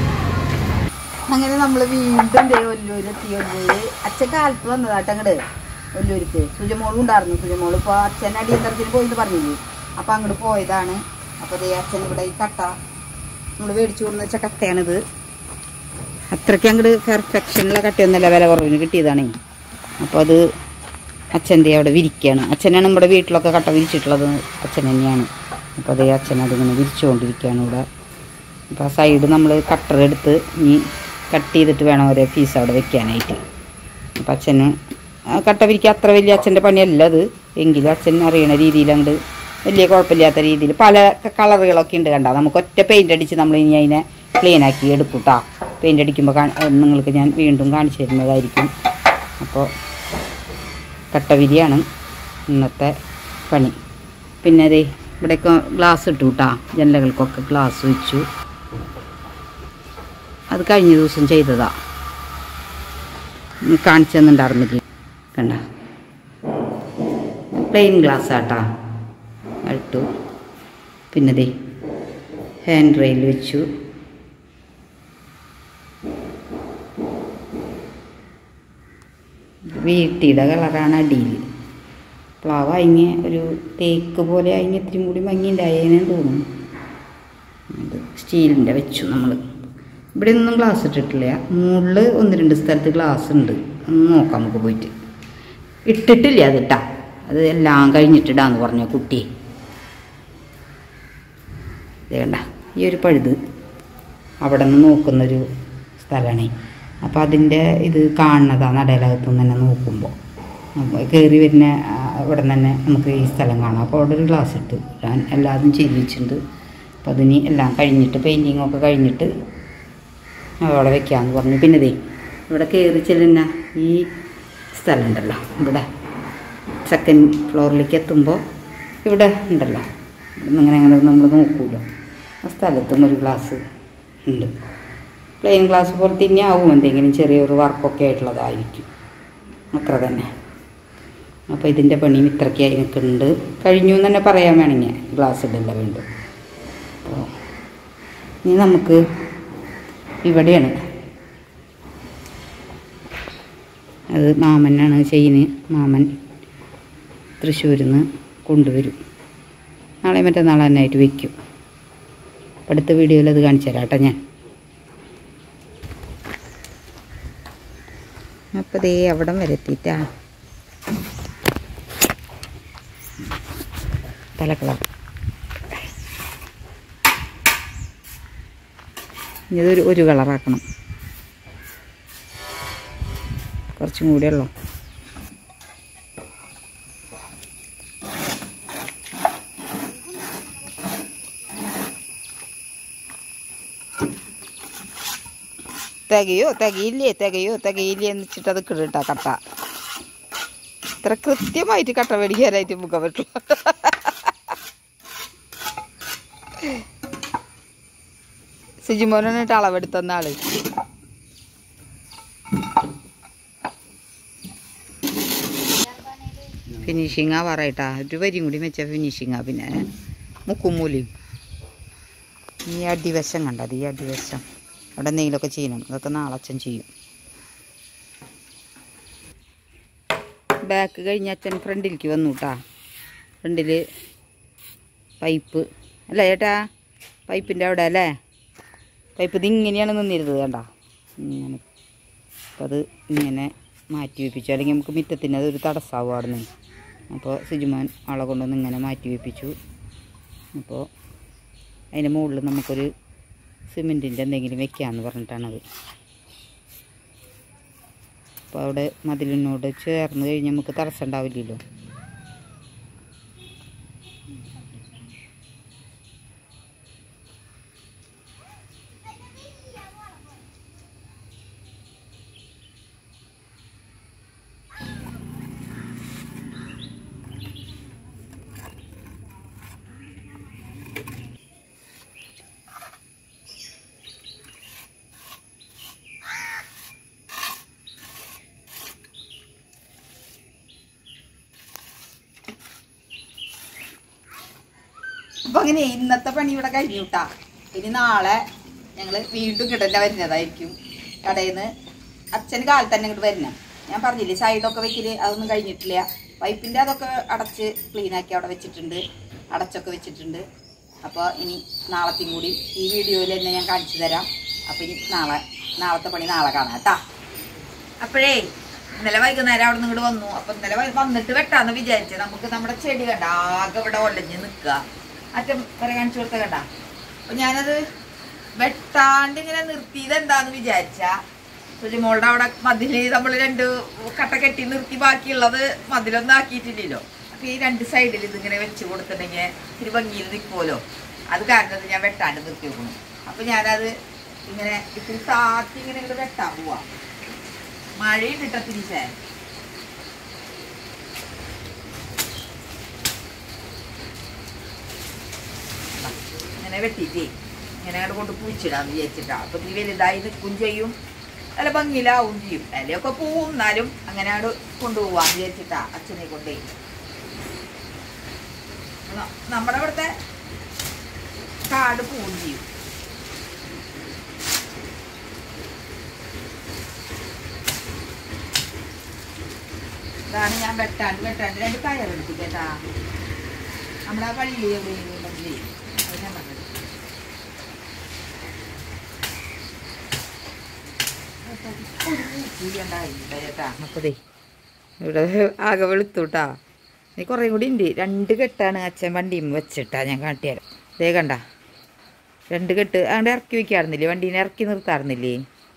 [SPEAKER 1] അങ്ങനെ നമ്മൾ വീണ്ടും ദേ ഒല്ലൂരെത്തി ഒല്ലൂര് അച്ഛൻ കാലത്ത് വന്നതാട്ടോ അങ്ങോട്ട് ഒല്ലൂർക്ക് സുജമോളും ഉണ്ടായിരുന്നു സുജമോൾ ഇപ്പോൾ അച്ഛൻ അടിയന്തരത്തിന് പോയി എന്ന് പറഞ്ഞില്ലേ അപ്പം അങ്ങോട്ട് പോയതാണ് അപ്പോൾ ദേ അച്ഛൻ ഇവിടെ ഈ കട്ട നമ്മൾ മേടിച്ചു കൊടുന്ന വെച്ച കട്ടയാണിത് അത്രയ്ക്ക് അങ്ങോട്ട് പെർഫെക്ഷനുള്ള കട്ടയൊന്നുമല്ല വില കുറവിന് കിട്ടിയതാണേ അപ്പോൾ അത് അച്ഛൻ്റെ അവിടെ വിരിക്കുകയാണ് അച്ഛനാണ് നമ്മുടെ വീട്ടിലൊക്കെ കട്ട വിരിച്ചിട്ടുള്ളത് അച്ഛൻ തന്നെയാണ് അപ്പോൾ അതേ അച്ഛൻ അതിങ്ങനെ വിരിച്ചുകൊണ്ടിരിക്കുകയാണ് ഇവിടെ അപ്പോൾ ആ സൈഡ് നമ്മൾ കട്ടർ എടുത്ത് ഇനി കട്ട് ചെയ്തിട്ട് വേണം ഒരേ പീസ് അവിടെ വെക്കാനായിട്ട് അപ്പം അച്ഛന് ആ കട്ട വിരിക്കുക അത്ര വലിയ അച്ഛൻ്റെ പണിയല്ല അത് എങ്കിലും അച്ഛൻ അറിയണ രീതിയിൽ അങ്ങോട്ട് വലിയ കുഴപ്പമില്ലാത്ത രീതിയിൽ പല കളറുകളൊക്കെ ഉണ്ട് കണ്ട നമുക്ക് ഒറ്റ പെയിൻ്റ് അടിച്ച് നമ്മൾ ഇനി അതിനെ ക്ലീൻ ആക്കി എടുക്കും കേട്ടോ പെയിൻ്റ് അടിക്കുമ്പോൾ കാ- നിങ്ങൾക്ക് ഞാൻ വീണ്ടും കാണിച്ചു തരുന്നതായിരിക്കും അപ്പോൾ കട്ടവിരിയാണ് ഇന്നത്തെ പണി പിന്നെ അതെ ഇവിടെയൊക്കെ ഗ്ലാസ് ഇട്ടു കേട്ടാ ജനലകൾക്കൊക്കെ ഗ്ലാസ് വെച്ചു അത് കഴിഞ്ഞ ദിവസം ചെയ്തതാ കാണിച്ചു തന്നിട്ടുണ്ടായിരുന്നില്ല കണ്ട പ്ലെയിൻ ഗ്ലാസ് ആട്ടാ ഇട്ടു പിന്നെ ദേ ഹാൻഡ് റെയിൽ വെച്ചു വീട്ടിയുടെ കളറാണ് അടിയിൽ പ്ലാവ് അയിങ്ങ ഒരു തേക്ക് പോലെ അയിങ്ങ ഇത്തിരി കൂടി ഭംഗിയുണ്ടായേനെ തോന്നുന്നു അത് സ്റ്റീലിൻ്റെ വെച്ചു നമ്മൾ ഇവിടെ ഒന്നും ഗ്ലാസ് ഇട്ടിട്ടില്ല മുകളിൽ ഒന്ന് രണ്ട് സ്ഥലത്ത് ഗ്ലാസ് ഉണ്ട് ഒന്ന് നോക്കാം നമുക്ക് പോയിട്ട് ഇട്ടിട്ടില്ല അത് ഇട്ടാ അത് എല്ലാം കഴിഞ്ഞിട്ടിടാന്ന് പറഞ്ഞ കുട്ടി വേണ്ട ഈ ഒരു പഴുത് അവിടെ നിന്ന് നോക്കുന്നൊരു സ്ഥലമാണ് അപ്പോൾ അതിൻ്റെ ഇത് കാണുന്നതാണ് നടയിലകത്തു നിന്ന് തന്നെ നോക്കുമ്പോൾ കയറി വരുന്ന ആ, അവിടെ നിന്ന് തന്നെ നമുക്ക് ഈ സ്ഥലം കാണാം അപ്പോൾ അവിടെ ഒരു ഗ്ലാസ് ഇട്ട് ഞാൻ എല്ലാതും ചെയ്ത് വെച്ചിട്ടുണ്ട് അപ്പോൾ അതിന് എല്ലാം കഴിഞ്ഞിട്ട് പെയിൻറ്റിങ് ഒക്കെ കഴിഞ്ഞിട്ട് അവിടെ വെക്കാമെന്ന് പറഞ്ഞു പിന്നെ ദേ ഇവിടെ കയറി ചെല്ലുന്ന ഈ സ്ഥലം ഉണ്ടല്ലോ ഇവിടെ സെക്കൻഡ് ഫ്ലോറിലേക്ക് എത്തുമ്പോൾ ഇവിടെ ഉണ്ടല്ലോ ഇവിടുന്ന് ഇങ്ങനെ അങ്ങനെ നമ്മൾ നോക്കുമല്ലോ ആ സ്ഥലത്തും ഒരു ഗ്ലാസ് ഉണ്ട് പ്ലെയിൻ ഗ്ലാസ് പോലെ തന്നെ ആവും എന്തെങ്കിലും ചെറിയൊരു വർക്കൊക്കെ ആയിട്ടുള്ളതായിരിക്കും അത്ര തന്നെ അപ്പോൾ ഇതിൻ്റെ പണിയും ഇത്രയ്ക്കായി നിൽക്കുന്നുണ്ട് കഴിഞ്ഞു എന്ന് തന്നെ പറയാൻ വേണമെങ്കിൽ ഗ്ലാസ് ഇടില്ല വീണ്ടും അപ്പോൾ ഇനി നമുക്ക് ഇവിടെയാണ് അത് മാമനാണ് ചെയ്യുന്നത് മാമൻ തൃശ്ശൂരിൽ നിന്ന് കൊണ്ടുവരും നാളെ മറ്റന്നാൾ തന്നെ ആയിട്ട് വയ്ക്കും അടുത്ത വീഡിയോയിൽ അത് കാണിച്ചു തരാം കേട്ടോ ഞാൻ അപ്പോൾ ദേ അവിടം വരെ എത്തിയിട്ടാ തലക്കളർ ഇനി ഇതൊരു ഒരു കളറാക്കണം കുറച്ചും കൂടെ ഉള്ളൂ തികയോ തികയില്ലേ തികയോ തികയില്ലേ എന്ന് വെച്ചിട്ട് അത് കിടട്ടാ കട്ട ഇത്ര കൃത്യമായിട്ട് കട്ട മേടിക്കാനായിട്ട് മുഖം പറ്റുള്ളൂ സിജിമോനായിട്ട് അളവെടുത്തന്ന ആള് ഫിനിഷിങ് ആ പറയട്ടാ ഒരു വരിയും കൂടി വെച്ച ഫിനിഷിങ്ങാ പിന്നെ മുക്കും മൂലയും ഈ അടിവശം കണ്ടത് ഈ അടിവശം അവിടെ എന്തെങ്കിലുമൊക്കെ ചെയ്യണം അതൊക്കെ നാളെ അച്ഛൻ ചെയ്യും ബാക്ക് കഴിഞ്ഞ് അച്ഛൻ ഫ്രണ്ടിലേക്ക് വന്നു കേട്ടാ ഫ്രണ്ടിൽ പൈപ്പ് അല്ല ചേട്ടാ പൈപ്പിൻ്റെ അവിടെ അല്ലേ പൈപ്പ് ഇത് ഇങ്ങനെയാണ് നിന്നിരുന്നത് കണ്ട ഇങ്ങനെ അപ്പം അത് ഇങ്ങനെ മാറ്റി വെപ്പിച്ചു അല്ലെങ്കിൽ നമുക്ക് മുറ്റത്തിന് അതൊരു തടസ്സമാവും അവിടെ നിന്ന് അപ്പോൾ സിജുമാൻ ആളെ കൊണ്ടുവന്ന് ഇങ്ങനെ മാറ്റി വെപ്പിച്ചു അപ്പോൾ അതിൻ്റെ മുകളിൽ നമുക്കൊരു സിമെൻറ്റിൻ്റെ എന്തെങ്കിലും വെക്കാമെന്ന് പറഞ്ഞിട്ടാണത് അപ്പോൾ അവിടെ മതിലിനോട് ചേർന്ന് കഴിഞ്ഞ് നമുക്ക് തടസ്സം ഉണ്ടാവില്ലല്ലോ അപ്പൊ അങ്ങനെ ഇന്നത്തെ പണി ഇവിടെ കഴിഞ്ഞു കേട്ടാ ഇനി നാളെ ഞങ്ങള് വീണ്ടും കിടന്നെ വരുന്നതായിരിക്കും കടയിൽ നിന്ന് അച്ഛന് കാലത്ത് തന്നെ ഇങ്ങോട്ട് വരണം ഞാൻ പറഞ്ഞില്ലേ സൈഡൊക്കെ വെക്കല് അതൊന്നും കഴിഞ്ഞിട്ടില്ല പൈപ്പിന്റെ അതൊക്കെ അടച്ച് ക്ലീൻ ആക്കി അവിടെ വെച്ചിട്ടുണ്ട് അടച്ചൊക്കെ വെച്ചിട്ടുണ്ട് അപ്പോൾ ഇനി നാളത്തെയും കൂടി ഈ വീഡിയോയിൽ തന്നെ ഞാൻ കാണിച്ചു തരാം അപ്പോൾ ഇനി നാളെ നാളത്തെ പണി നാളെ കാണാം കേട്ടാ അപ്പോഴേ ഇന്നലെ വൈകുന്നേരം അവിടെ നിന്ന് ഇങ്ങോട്ട് വന്നു അപ്പൊ ഇന്നലെ വൈ- വന്നിട്ട് വെട്ടാന്ന് വിചാരിച്ചു നമുക്ക് നമ്മുടെ ചെടി കണ്ട ആകെ ഇവിടെ ഒലഞ്ഞ് നിൽക്കുക അറ്റം വരെ കാണിച്ചു കൊടുത്ത കണ്ട അപ്പൊ ഞാനത് വെട്ടാണ്ട് ഇങ്ങനെ നിർത്തിയത് എന്താന്ന് വിചാരിച്ച സുജിമോളുടെ അവിടെ മതില് നമ്മൾ രണ്ട് കട്ട കെട്ടി നിർത്തി ബാക്കിയുള്ളത് മതിലൊന്നും ആക്കിയിട്ടില്ലല്ലോ അപ്പൊ ഈ രണ്ട് സൈഡിൽ ഇതിങ്ങനെ വെച്ച് കൊടുത്തിട്ടുണ്ടെങ്കിൽ ഇത്തിരി ഭംഗിയിൽ നിൽക്കുമല്ലോ അത് കാരണം ഞാൻ വെട്ടാണ്ട് നിർത്തി വെക്കണം അപ്പൊ ഞാനത് ഇങ്ങനെ ഇത്തിരി താത്തി ഇങ്ങനെ ഇങ്ങോട്ട് വെട്ടാൻ പോവാ മഴയും കിട്ട തിരിച്ചേ ഇങ്ങനെ വെട്ടിയിട്ട് ഇങ്ങനെ അങ്ങോട്ട് കൊണ്ട് പൂച്ചിടാന്ന് വിചാരിച്ചിട്ടാ അപ്പൊ ഇത്തിരി വലുതായി നിൽക്കും ചെയ്യും നല്ല ഭംഗിയിലാവും ചെയ്യും ഇലയൊക്കെ പോവും എന്നാലും അങ്ങനെ അങ്ങോട്ട് കൊണ്ടുപോവാന്ന് വിചാരിച്ചിട്ടാ അച്ഛനെ കൊണ്ടേ ന- നമ്മുടെ ഇവിടുത്തെ കാട് പോവും ചെയ്യും ഇതാണ് ഞാൻ വെട്ടാണ്ട് വെട്ടാണ്ട് രണ്ട് കയറെടുത്തു കേട്ടാ നമ്മുടെ ആ പള്ളി എവിടെയെങ്കിലും ഉണ്ടെങ്കിൽ അത് ഞാൻ പറഞ്ഞത് അപ്പതേ ഇവിടെ ആകെ വെളുത്തൂട്ടാ നീ കുറേ കൂടി ഉണ്ട് രണ്ട് കെട്ടാണ് അച്ഛൻ വണ്ടിയും വെച്ചിട്ടാ ഞാൻ കാട്ടിയാലും ദേ കണ്ട രണ്ട് കെട്ട് അങ്ങോട്ട് ഇറക്കി വെക്കാറുന്നില്ലേ വണ്ടീനെ ഇറക്കി നിർത്താറുന്നില്ലേ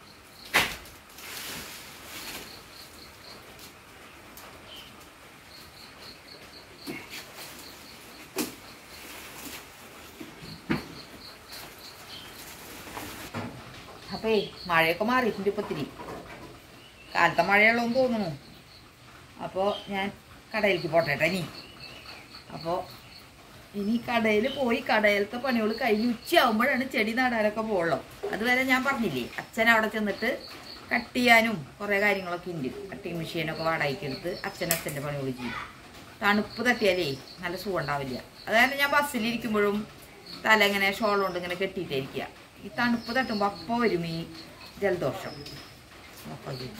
[SPEAKER 1] അപ്പേ മഴയൊക്കെ മാറിയിട്ടുണ്ട് ഇപ്പൊ ഇത്തിരി കാലത്തെ മഴയുള്ളതെന്ന് തോന്നുന്നു അപ്പോൾ ഞാൻ കടയിലേക്ക് പോട്ടെ ട്ടോ ഇനി അപ്പോൾ ഇനി കടയിൽ പോയി കടയിലത്തെ പണികൾ കഴിഞ്ഞ് ഉച്ചയാകുമ്പോഴാണ് ചെടി നടാനൊക്കെ പോകുള്ളൂ അതുവരെ ഞാൻ പറഞ്ഞില്ലേ അച്ഛൻ അവിടെ ചെന്നിട്ട് കട്ട് ചെയ്യാനും കുറേ കാര്യങ്ങളൊക്കെ ഉണ്ട് കട്ടിങ് മെഷീനൊക്കെ വാടകയ്ക്ക് എടുത്ത് അച്ഛൻ അച്ഛൻ്റെ പണികൾ ചെയ്യും തണുപ്പ് തട്ടിയാലേ നല്ല സുഖം ഉണ്ടാവില്ല അതായത് ഞാൻ ബസ്സിലിരിക്കുമ്പോഴും തല ഇങ്ങനെ ഷോൾ കൊണ്ട് ഇങ്ങനെ കെട്ടിയിട്ടിരിക്കുക ഈ തണുപ്പ് തട്ടുമ്പോൾ അപ്പോൾ വരും ഈ ജലദോഷം അപ്പോൾ ഇത്.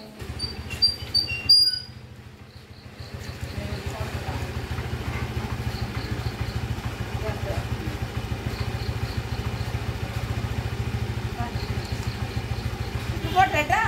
[SPEAKER 1] ഇത് പോട്ടെ ട്ടാ.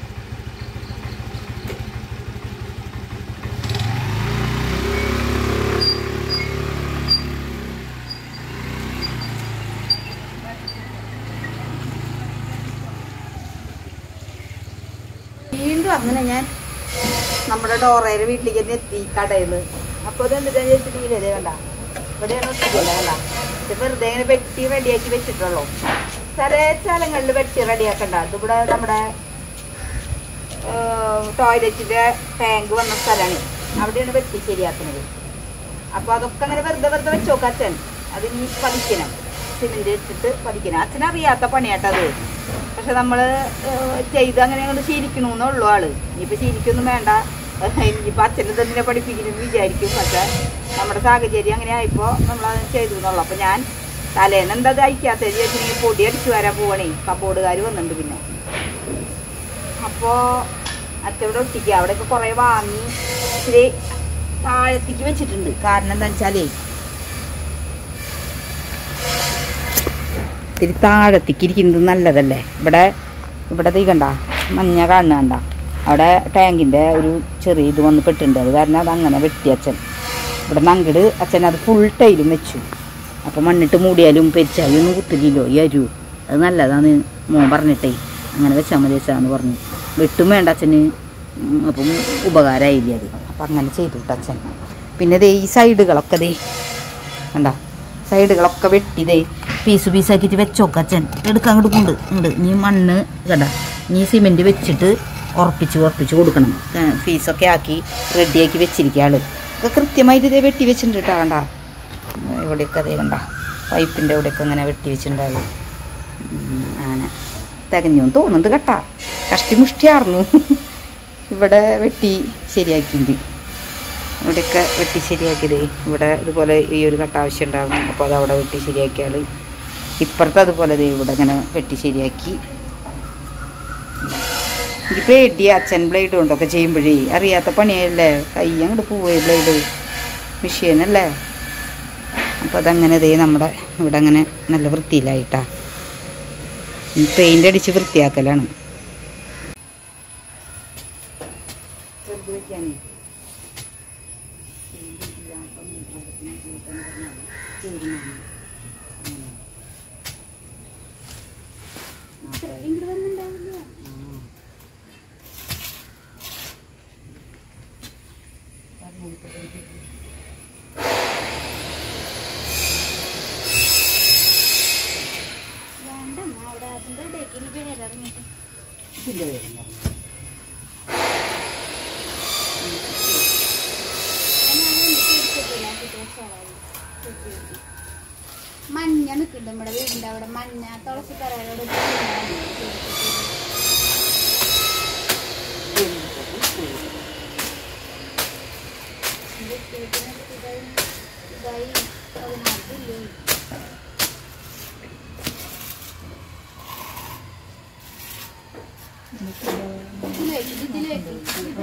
[SPEAKER 1] വീണ്ടും അങ്ങനെ ഞാൻ നമ്മുടെ ഡോറയുടെ വീട്ടിലേക്ക് തന്നെ എത്തി കടയിൽ നിന്ന് അപ്പോൾ അത് എന്താ വെച്ചിട്ടില്ലേ വേണ്ട ഇവിടെയാണ് ഒട്ടിക്കല്ലേ വേണ്ട ഇത് വെറുതെ ഇങ്ങനെ വെട്ടി റെഡിയാക്കി വെച്ചിട്ടുള്ളൂ ചില സ്ഥലങ്ങളിൽ വെട്ടി റെഡിയാക്കണ്ട ഇതിവിടെ നമ്മുടെ ടോയ്ലറ്റിന്റെ ടാങ്ക് വന്ന സ്ഥലമാണ് അവിടെയാണ് വെട്ടി ശരിയാക്കുന്നത് അപ്പോൾ അതൊക്കെ അങ്ങനെ വെറുതെ വെറുതെ വെച്ചോക്കാം അച്ഛൻ അത് ഇനി പതിക്കണം സിമെന്റ് ഇട്ടിട്ട് പതിക്കണം അച്ഛനറിയാത്ത പണിയാട്ടത് പക്ഷെ നമ്മൾ ചെയ്ത് അങ്ങനെ അങ്ങോട്ട് ശീലിക്കണമെന്നുള്ളൂ ആള് ഇനിയിപ്പോൾ ശീലിക്കൊന്നും വേണ്ട ഇനിയിപ്പോൾ അച്ഛനെ തന്നെ പഠിപ്പിക്കണമെന്ന് വിചാരിക്കും പക്ഷെ നമ്മുടെ സാഹചര്യം അങ്ങനെ ആയപ്പോൾ നമ്മളത് ചെയ്തു എന്നുള്ളൂ അപ്പോൾ ഞാൻ തലേന്ന് എന്താ ഇത് അയക്കാത്തത് വിചാരിച്ചിട്ടുണ്ടെങ്കിൽ പൊടി അടിച്ചു വരാൻ പോവണേ കബോർഡുകാർ വന്നിട്ടുണ്ട് പിന്നെ അപ്പോൾ അച്ഛവിടെ ഒട്ടിക്കുക അവിടെയൊക്കെ കുറേ വാങ്ങി ഇച്ചിരി താഴത്തേക്ക് വെച്ചിട്ടുണ്ട് കാരണം എന്താ വെച്ചാലേ ഇത്തിരി താഴത്തേക്ക് ഇരിക്കുന്നത് നല്ലതല്ലേ ഇവിടെ ഇവിടെ തീ കണ്ട മഞ്ഞ കാണുന്ന കണ്ട അവിടെ ടാങ്കിൻ്റെ ഒരു ചെറിയ ഇത് വന്ന് പെട്ടിട്ടുണ്ട് അത് കാരണം അത് അങ്ങനെ വെട്ടി അച്ഛൻ ഇവിടെ നങ്കട് അച്ഛൻ അത് ഫുൾ ടൈലും വെച്ചു അപ്പം മണ്ണിട്ട് മൂടിയാലും പെരിച്ചാലും ഒന്നും കുത്തില്ലല്ലോ ഈ അരു അത് നല്ലതാണ് മോൻ പറഞ്ഞിട്ടേ അങ്ങനെ വെച്ചാൽ മതി വെച്ചാന്ന് പറഞ്ഞു വെട്ടും വേണ്ട അച്ഛന് ഉം, അപ്പം ഉപകാരമായില്ലേ അത് അപ്പം അങ്ങനെ ചെയ്തു കേട്ടോ അച്ഛൻ പിന്നെ ദേ ഈ സൈഡുകളൊക്കെ ദേ കണ്ട സൈഡുകളൊക്കെ വെട്ടിതേ പീസ് പീസാക്കിയിട്ട് വെച്ചോക്ക അച്ഛൻ എടുക്കാൻ കൊടുക്കുന്നുണ്ട് ഉണ്ട് നീ മണ്ണ് കണ്ട നീ സിമെൻറ്റ് വെച്ചിട്ട് ഉറപ്പിച്ച് ഉറപ്പിച്ച് കൊടുക്കണം ഏ, ഫീസൊക്കെ ആക്കി റെഡിയാക്കി വെച്ചിരിക്കുക ആള് ഒക്കെ കൃത്യമായിട്ട് ഇതേ വെട്ടി വെച്ചിട്ടുണ്ട് കേട്ടോ കണ്ട ഇവിടെയൊക്കെ അതേ കണ്ട പൈപ്പിൻ്റെ ഇവിടെയൊക്കെ ഇങ്ങനെ വെട്ടി വെച്ചിട്ടുണ്ടാവും അങ്ങനെ തികഞ്ഞു തോന്നുന്നുണ്ട് കേട്ടാ കഷ്ടിമുഷ്ടിയാർന്നു ഇവിടെ വെട്ടി ശരിയാക്കിയിട്ടുണ്ട് ഇവിടെയൊക്കെ വെട്ടി ശരിയാക്കിയത് ഇവിടെ ഇതുപോലെ ഈ ഒരു കട്ട ആവശ്യം ഉണ്ടാകും അപ്പോൾ അത് അവിടെ വെട്ടി ശരിയാക്കിയാൽ ഇപ്പുറത്ത് അതുപോലെ ദേ ഇവിടെ ഇങ്ങനെ വെട്ടി ശരിയാക്കി എനിക്ക് പേടി അച്ഛൻ ബ്ലേഡ് കൊണ്ടൊക്കെ ചെയ്യുമ്പോഴേ അറിയാത്ത പണിയല്ലേ കൈ അങ്ങോട്ട് പോവേ ബ്ലേഡ് മെഷീനല്ലേ അപ്പോൾ അതങ്ങനെ ദേ നമ്മുടെ ഇവിടെ അങ്ങനെ നല്ല വൃത്തിയിലായിട്ടാ പെയിൻ്റ് അടിച്ച് വൃത്തിയാക്കലാണ് വെറുതെ വെക്കാനേ
[SPEAKER 3] മഞ്ഞ നിൽക്കുന്നുണ്ട് നമ്മുടെ വീടിന്റെ അവിടെ മഞ്ഞ തുളസി കരയോട് ഇതായി പതിനാറില്ലേ ഇതിലേക്ക് ഇതിലേക്ക്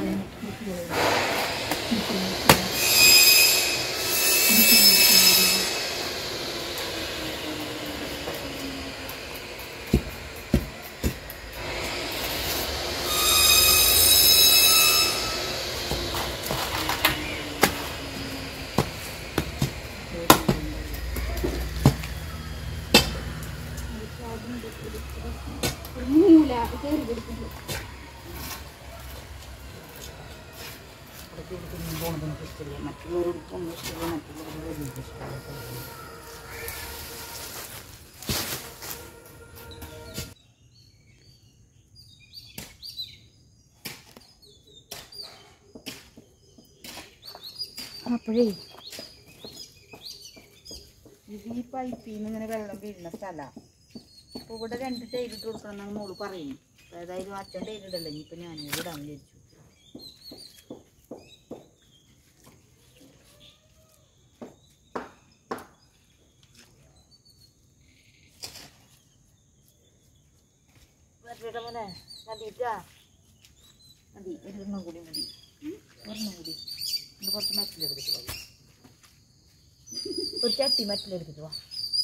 [SPEAKER 3] ഒരു മൂല കയറി കൊടുക്കുന്നു
[SPEAKER 1] മറ്റുള്ളവരോടൊപ്പം ഇഷ്ടമില്ല മറ്റുള്ളവരോട് ഇഷ്ടമില്ല അപ്പോഴേ ഇത് ഈ പൈപ്പിൽ നിന്ന് ഇങ്ങനെ വെള്ളം വീഴുന്ന സ്ഥലമാണ് അപ്പോൾ ഇവിടെ രണ്ട് ടൈൽ ഇട്ട് കൊടുക്കണം എന്നാണ് മോള് പറയുന്നു അതായത് അച്ഛൻ ടൈൽ ഇടല്ലോ ഇനിയിപ്പോൾ ഞാൻ ഇടാൻ വിചാരിച്ചു മറ്റേ മോനെ മതിട്ടാ മതി ഒരെണ്ണം കൂടി മതി ഒരെണ്ണം കൂടി ഇത് കുറച്ച് മറ്റിലെടുത്തിട്ട് മതി ഒരു ചട്ടി മറ്റിലെടുത്തിട്ട് വാ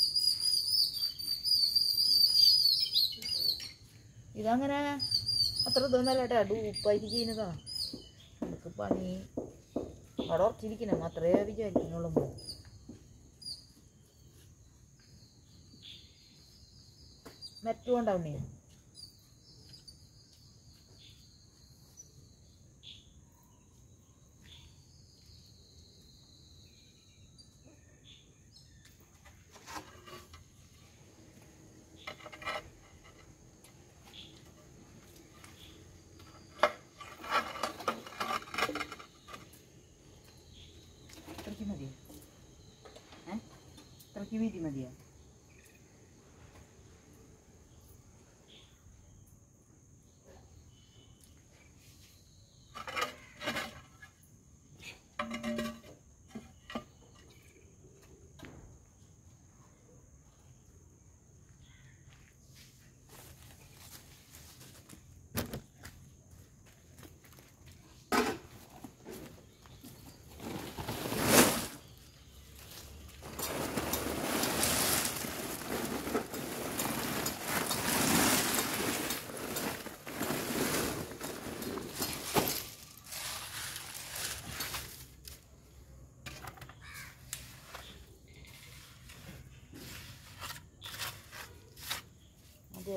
[SPEAKER 1] ഇതങ്ങനെ അത്ര ഇതൊന്നല്ല കേട്ടോ ഡൂപ്പായിട്ട് ചെയ്യുന്നതാ നമുക്ക് പണി അവിടെ ഉറച്ചിരിക്കണം അത്രേ വിചാരിക്കുന്നുള്ളൂ നമ്മൾ മെറ്റും ഉണ്ടാവണേ ഇത്രയ്ക്ക് മതിയോ ഏ ഇത്രയ്ക്ക് വീതി മതിയോ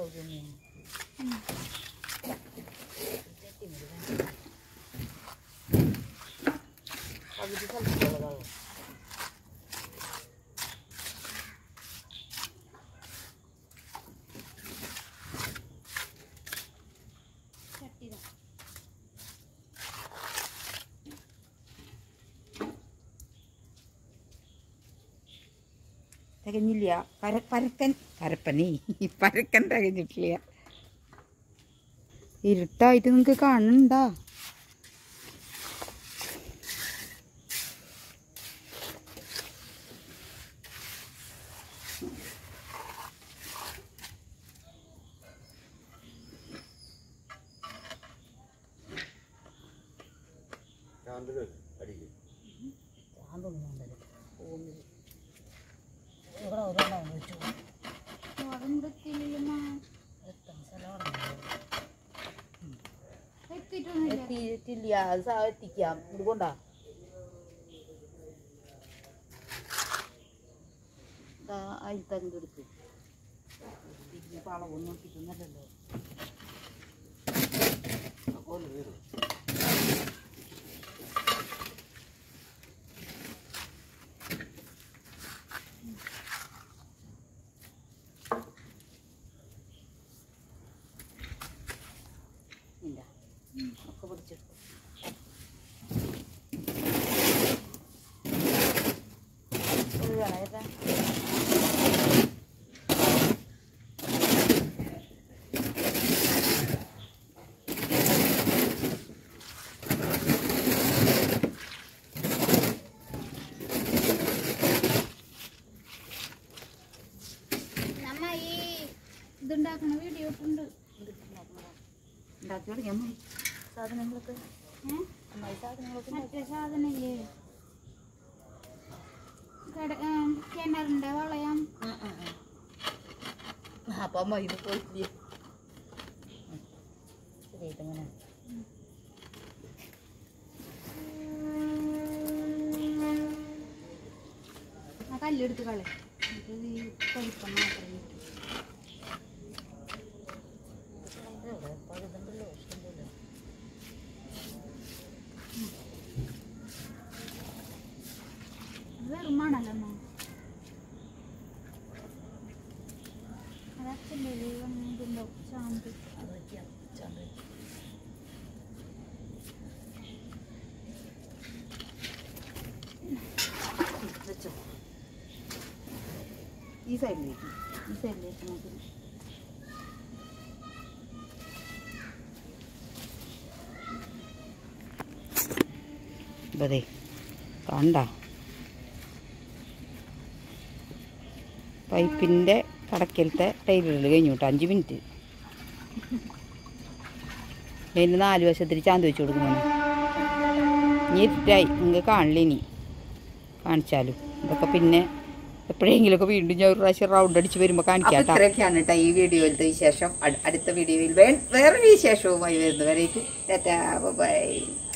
[SPEAKER 3] ചട്ടി ഇതാ.
[SPEAKER 1] തികഞ്ഞില്ല പര പരക്കൻ പരപ്പനേ പരക്കൻ തികഞ്ഞിട്ടില്ല ഇരുട്ടായിട്ട് നിങ്ങൾക്ക് കാണുന്നുണ്ടാ
[SPEAKER 3] മുളകും വൃത്തിയില്ലമ്മ. എത്തിയിട്ടൊന്നുമില്ല.
[SPEAKER 1] എത്തിയിട്ടില്ല അത് സാ- എത്തിക്കാം ഇതുകൊണ്ടാ അതിൽ തങ്കെടുത്ത് അളവൊന്നും കിട്ടുന്നല്ലോ ഇല്ല ഒക്കെ പിടിച്ചെടുക്കും ഒഴുകണം ഏട്ടാ
[SPEAKER 3] നമ്മ ഈ ഇതുണ്ടാക്കണ വീഡിയോ ഇട്ടുണ്ട്
[SPEAKER 1] ഉണ്ടാക്കി തുടങ്ങിയാൽ മതി സാധനങ്ങളൊക്കെ
[SPEAKER 3] ഏ?
[SPEAKER 1] അമ്മായി സാധനങ്ങളൊക്കെ
[SPEAKER 3] മറ്റേ സാധനല്ലേ കട ആ, കിണറിന്റെ വളയം
[SPEAKER 1] അപ്പം അമ്മ ഇത് പോയിട്ടില്ല ശരിയായിട്ടങ്ങനെ
[SPEAKER 3] ആ കല്ലെടുത്ത് കളി എന്നിട്ട് ഈ പൊളിപ്പം മാത്രം കിട്ടും
[SPEAKER 1] പഴുതുണ്ടല്ലോ ഇഷ്ടംപോലെ
[SPEAKER 3] അത് വെറും മണല്ലോ അമ്മ അത് അച്ഛൻ്റെ ഇതുണ്ടാവും ചാമ്പ്
[SPEAKER 1] അതൊക്കെയാണ് ചന്ത വെച്ചോ ഈ സൈഡിലേക്ക് ഈ സൈഡിലേക്ക് നോക്കി അതെ കണ്ട പൈപ്പിൻ്റെ കടക്കലത്തെ ടൈലുകൾ കഴിഞ്ഞു കേട്ടോ അഞ്ച് മിനിറ്റ് അതിന് നാല് വശത്തിൽ ചാന്ത് വെച്ച് കൊടുക്കുന്നു ഇനി ഇരുട്ടായി നിങ്ങൾക്ക് കാണില്ല ഇനി കാണിച്ചാലും ഇതൊക്കെ പിന്നെ എപ്പോഴെങ്കിലുമൊക്കെ വീണ്ടും ഞാൻ ഒരു പ്രാവശ്യം റൗണ്ട് അടിച്ച് വരുമ്പോൾ കാണിക്കാം ഇത്രയൊക്കെയാണ് കേട്ടോ ഈ വീഡിയോയിലത്തെ വിശേഷം അടുത്ത വീഡിയോയിൽ വേറൊരു വിശേഷവുമായി വരുന്നവരേക്ക് ബൈ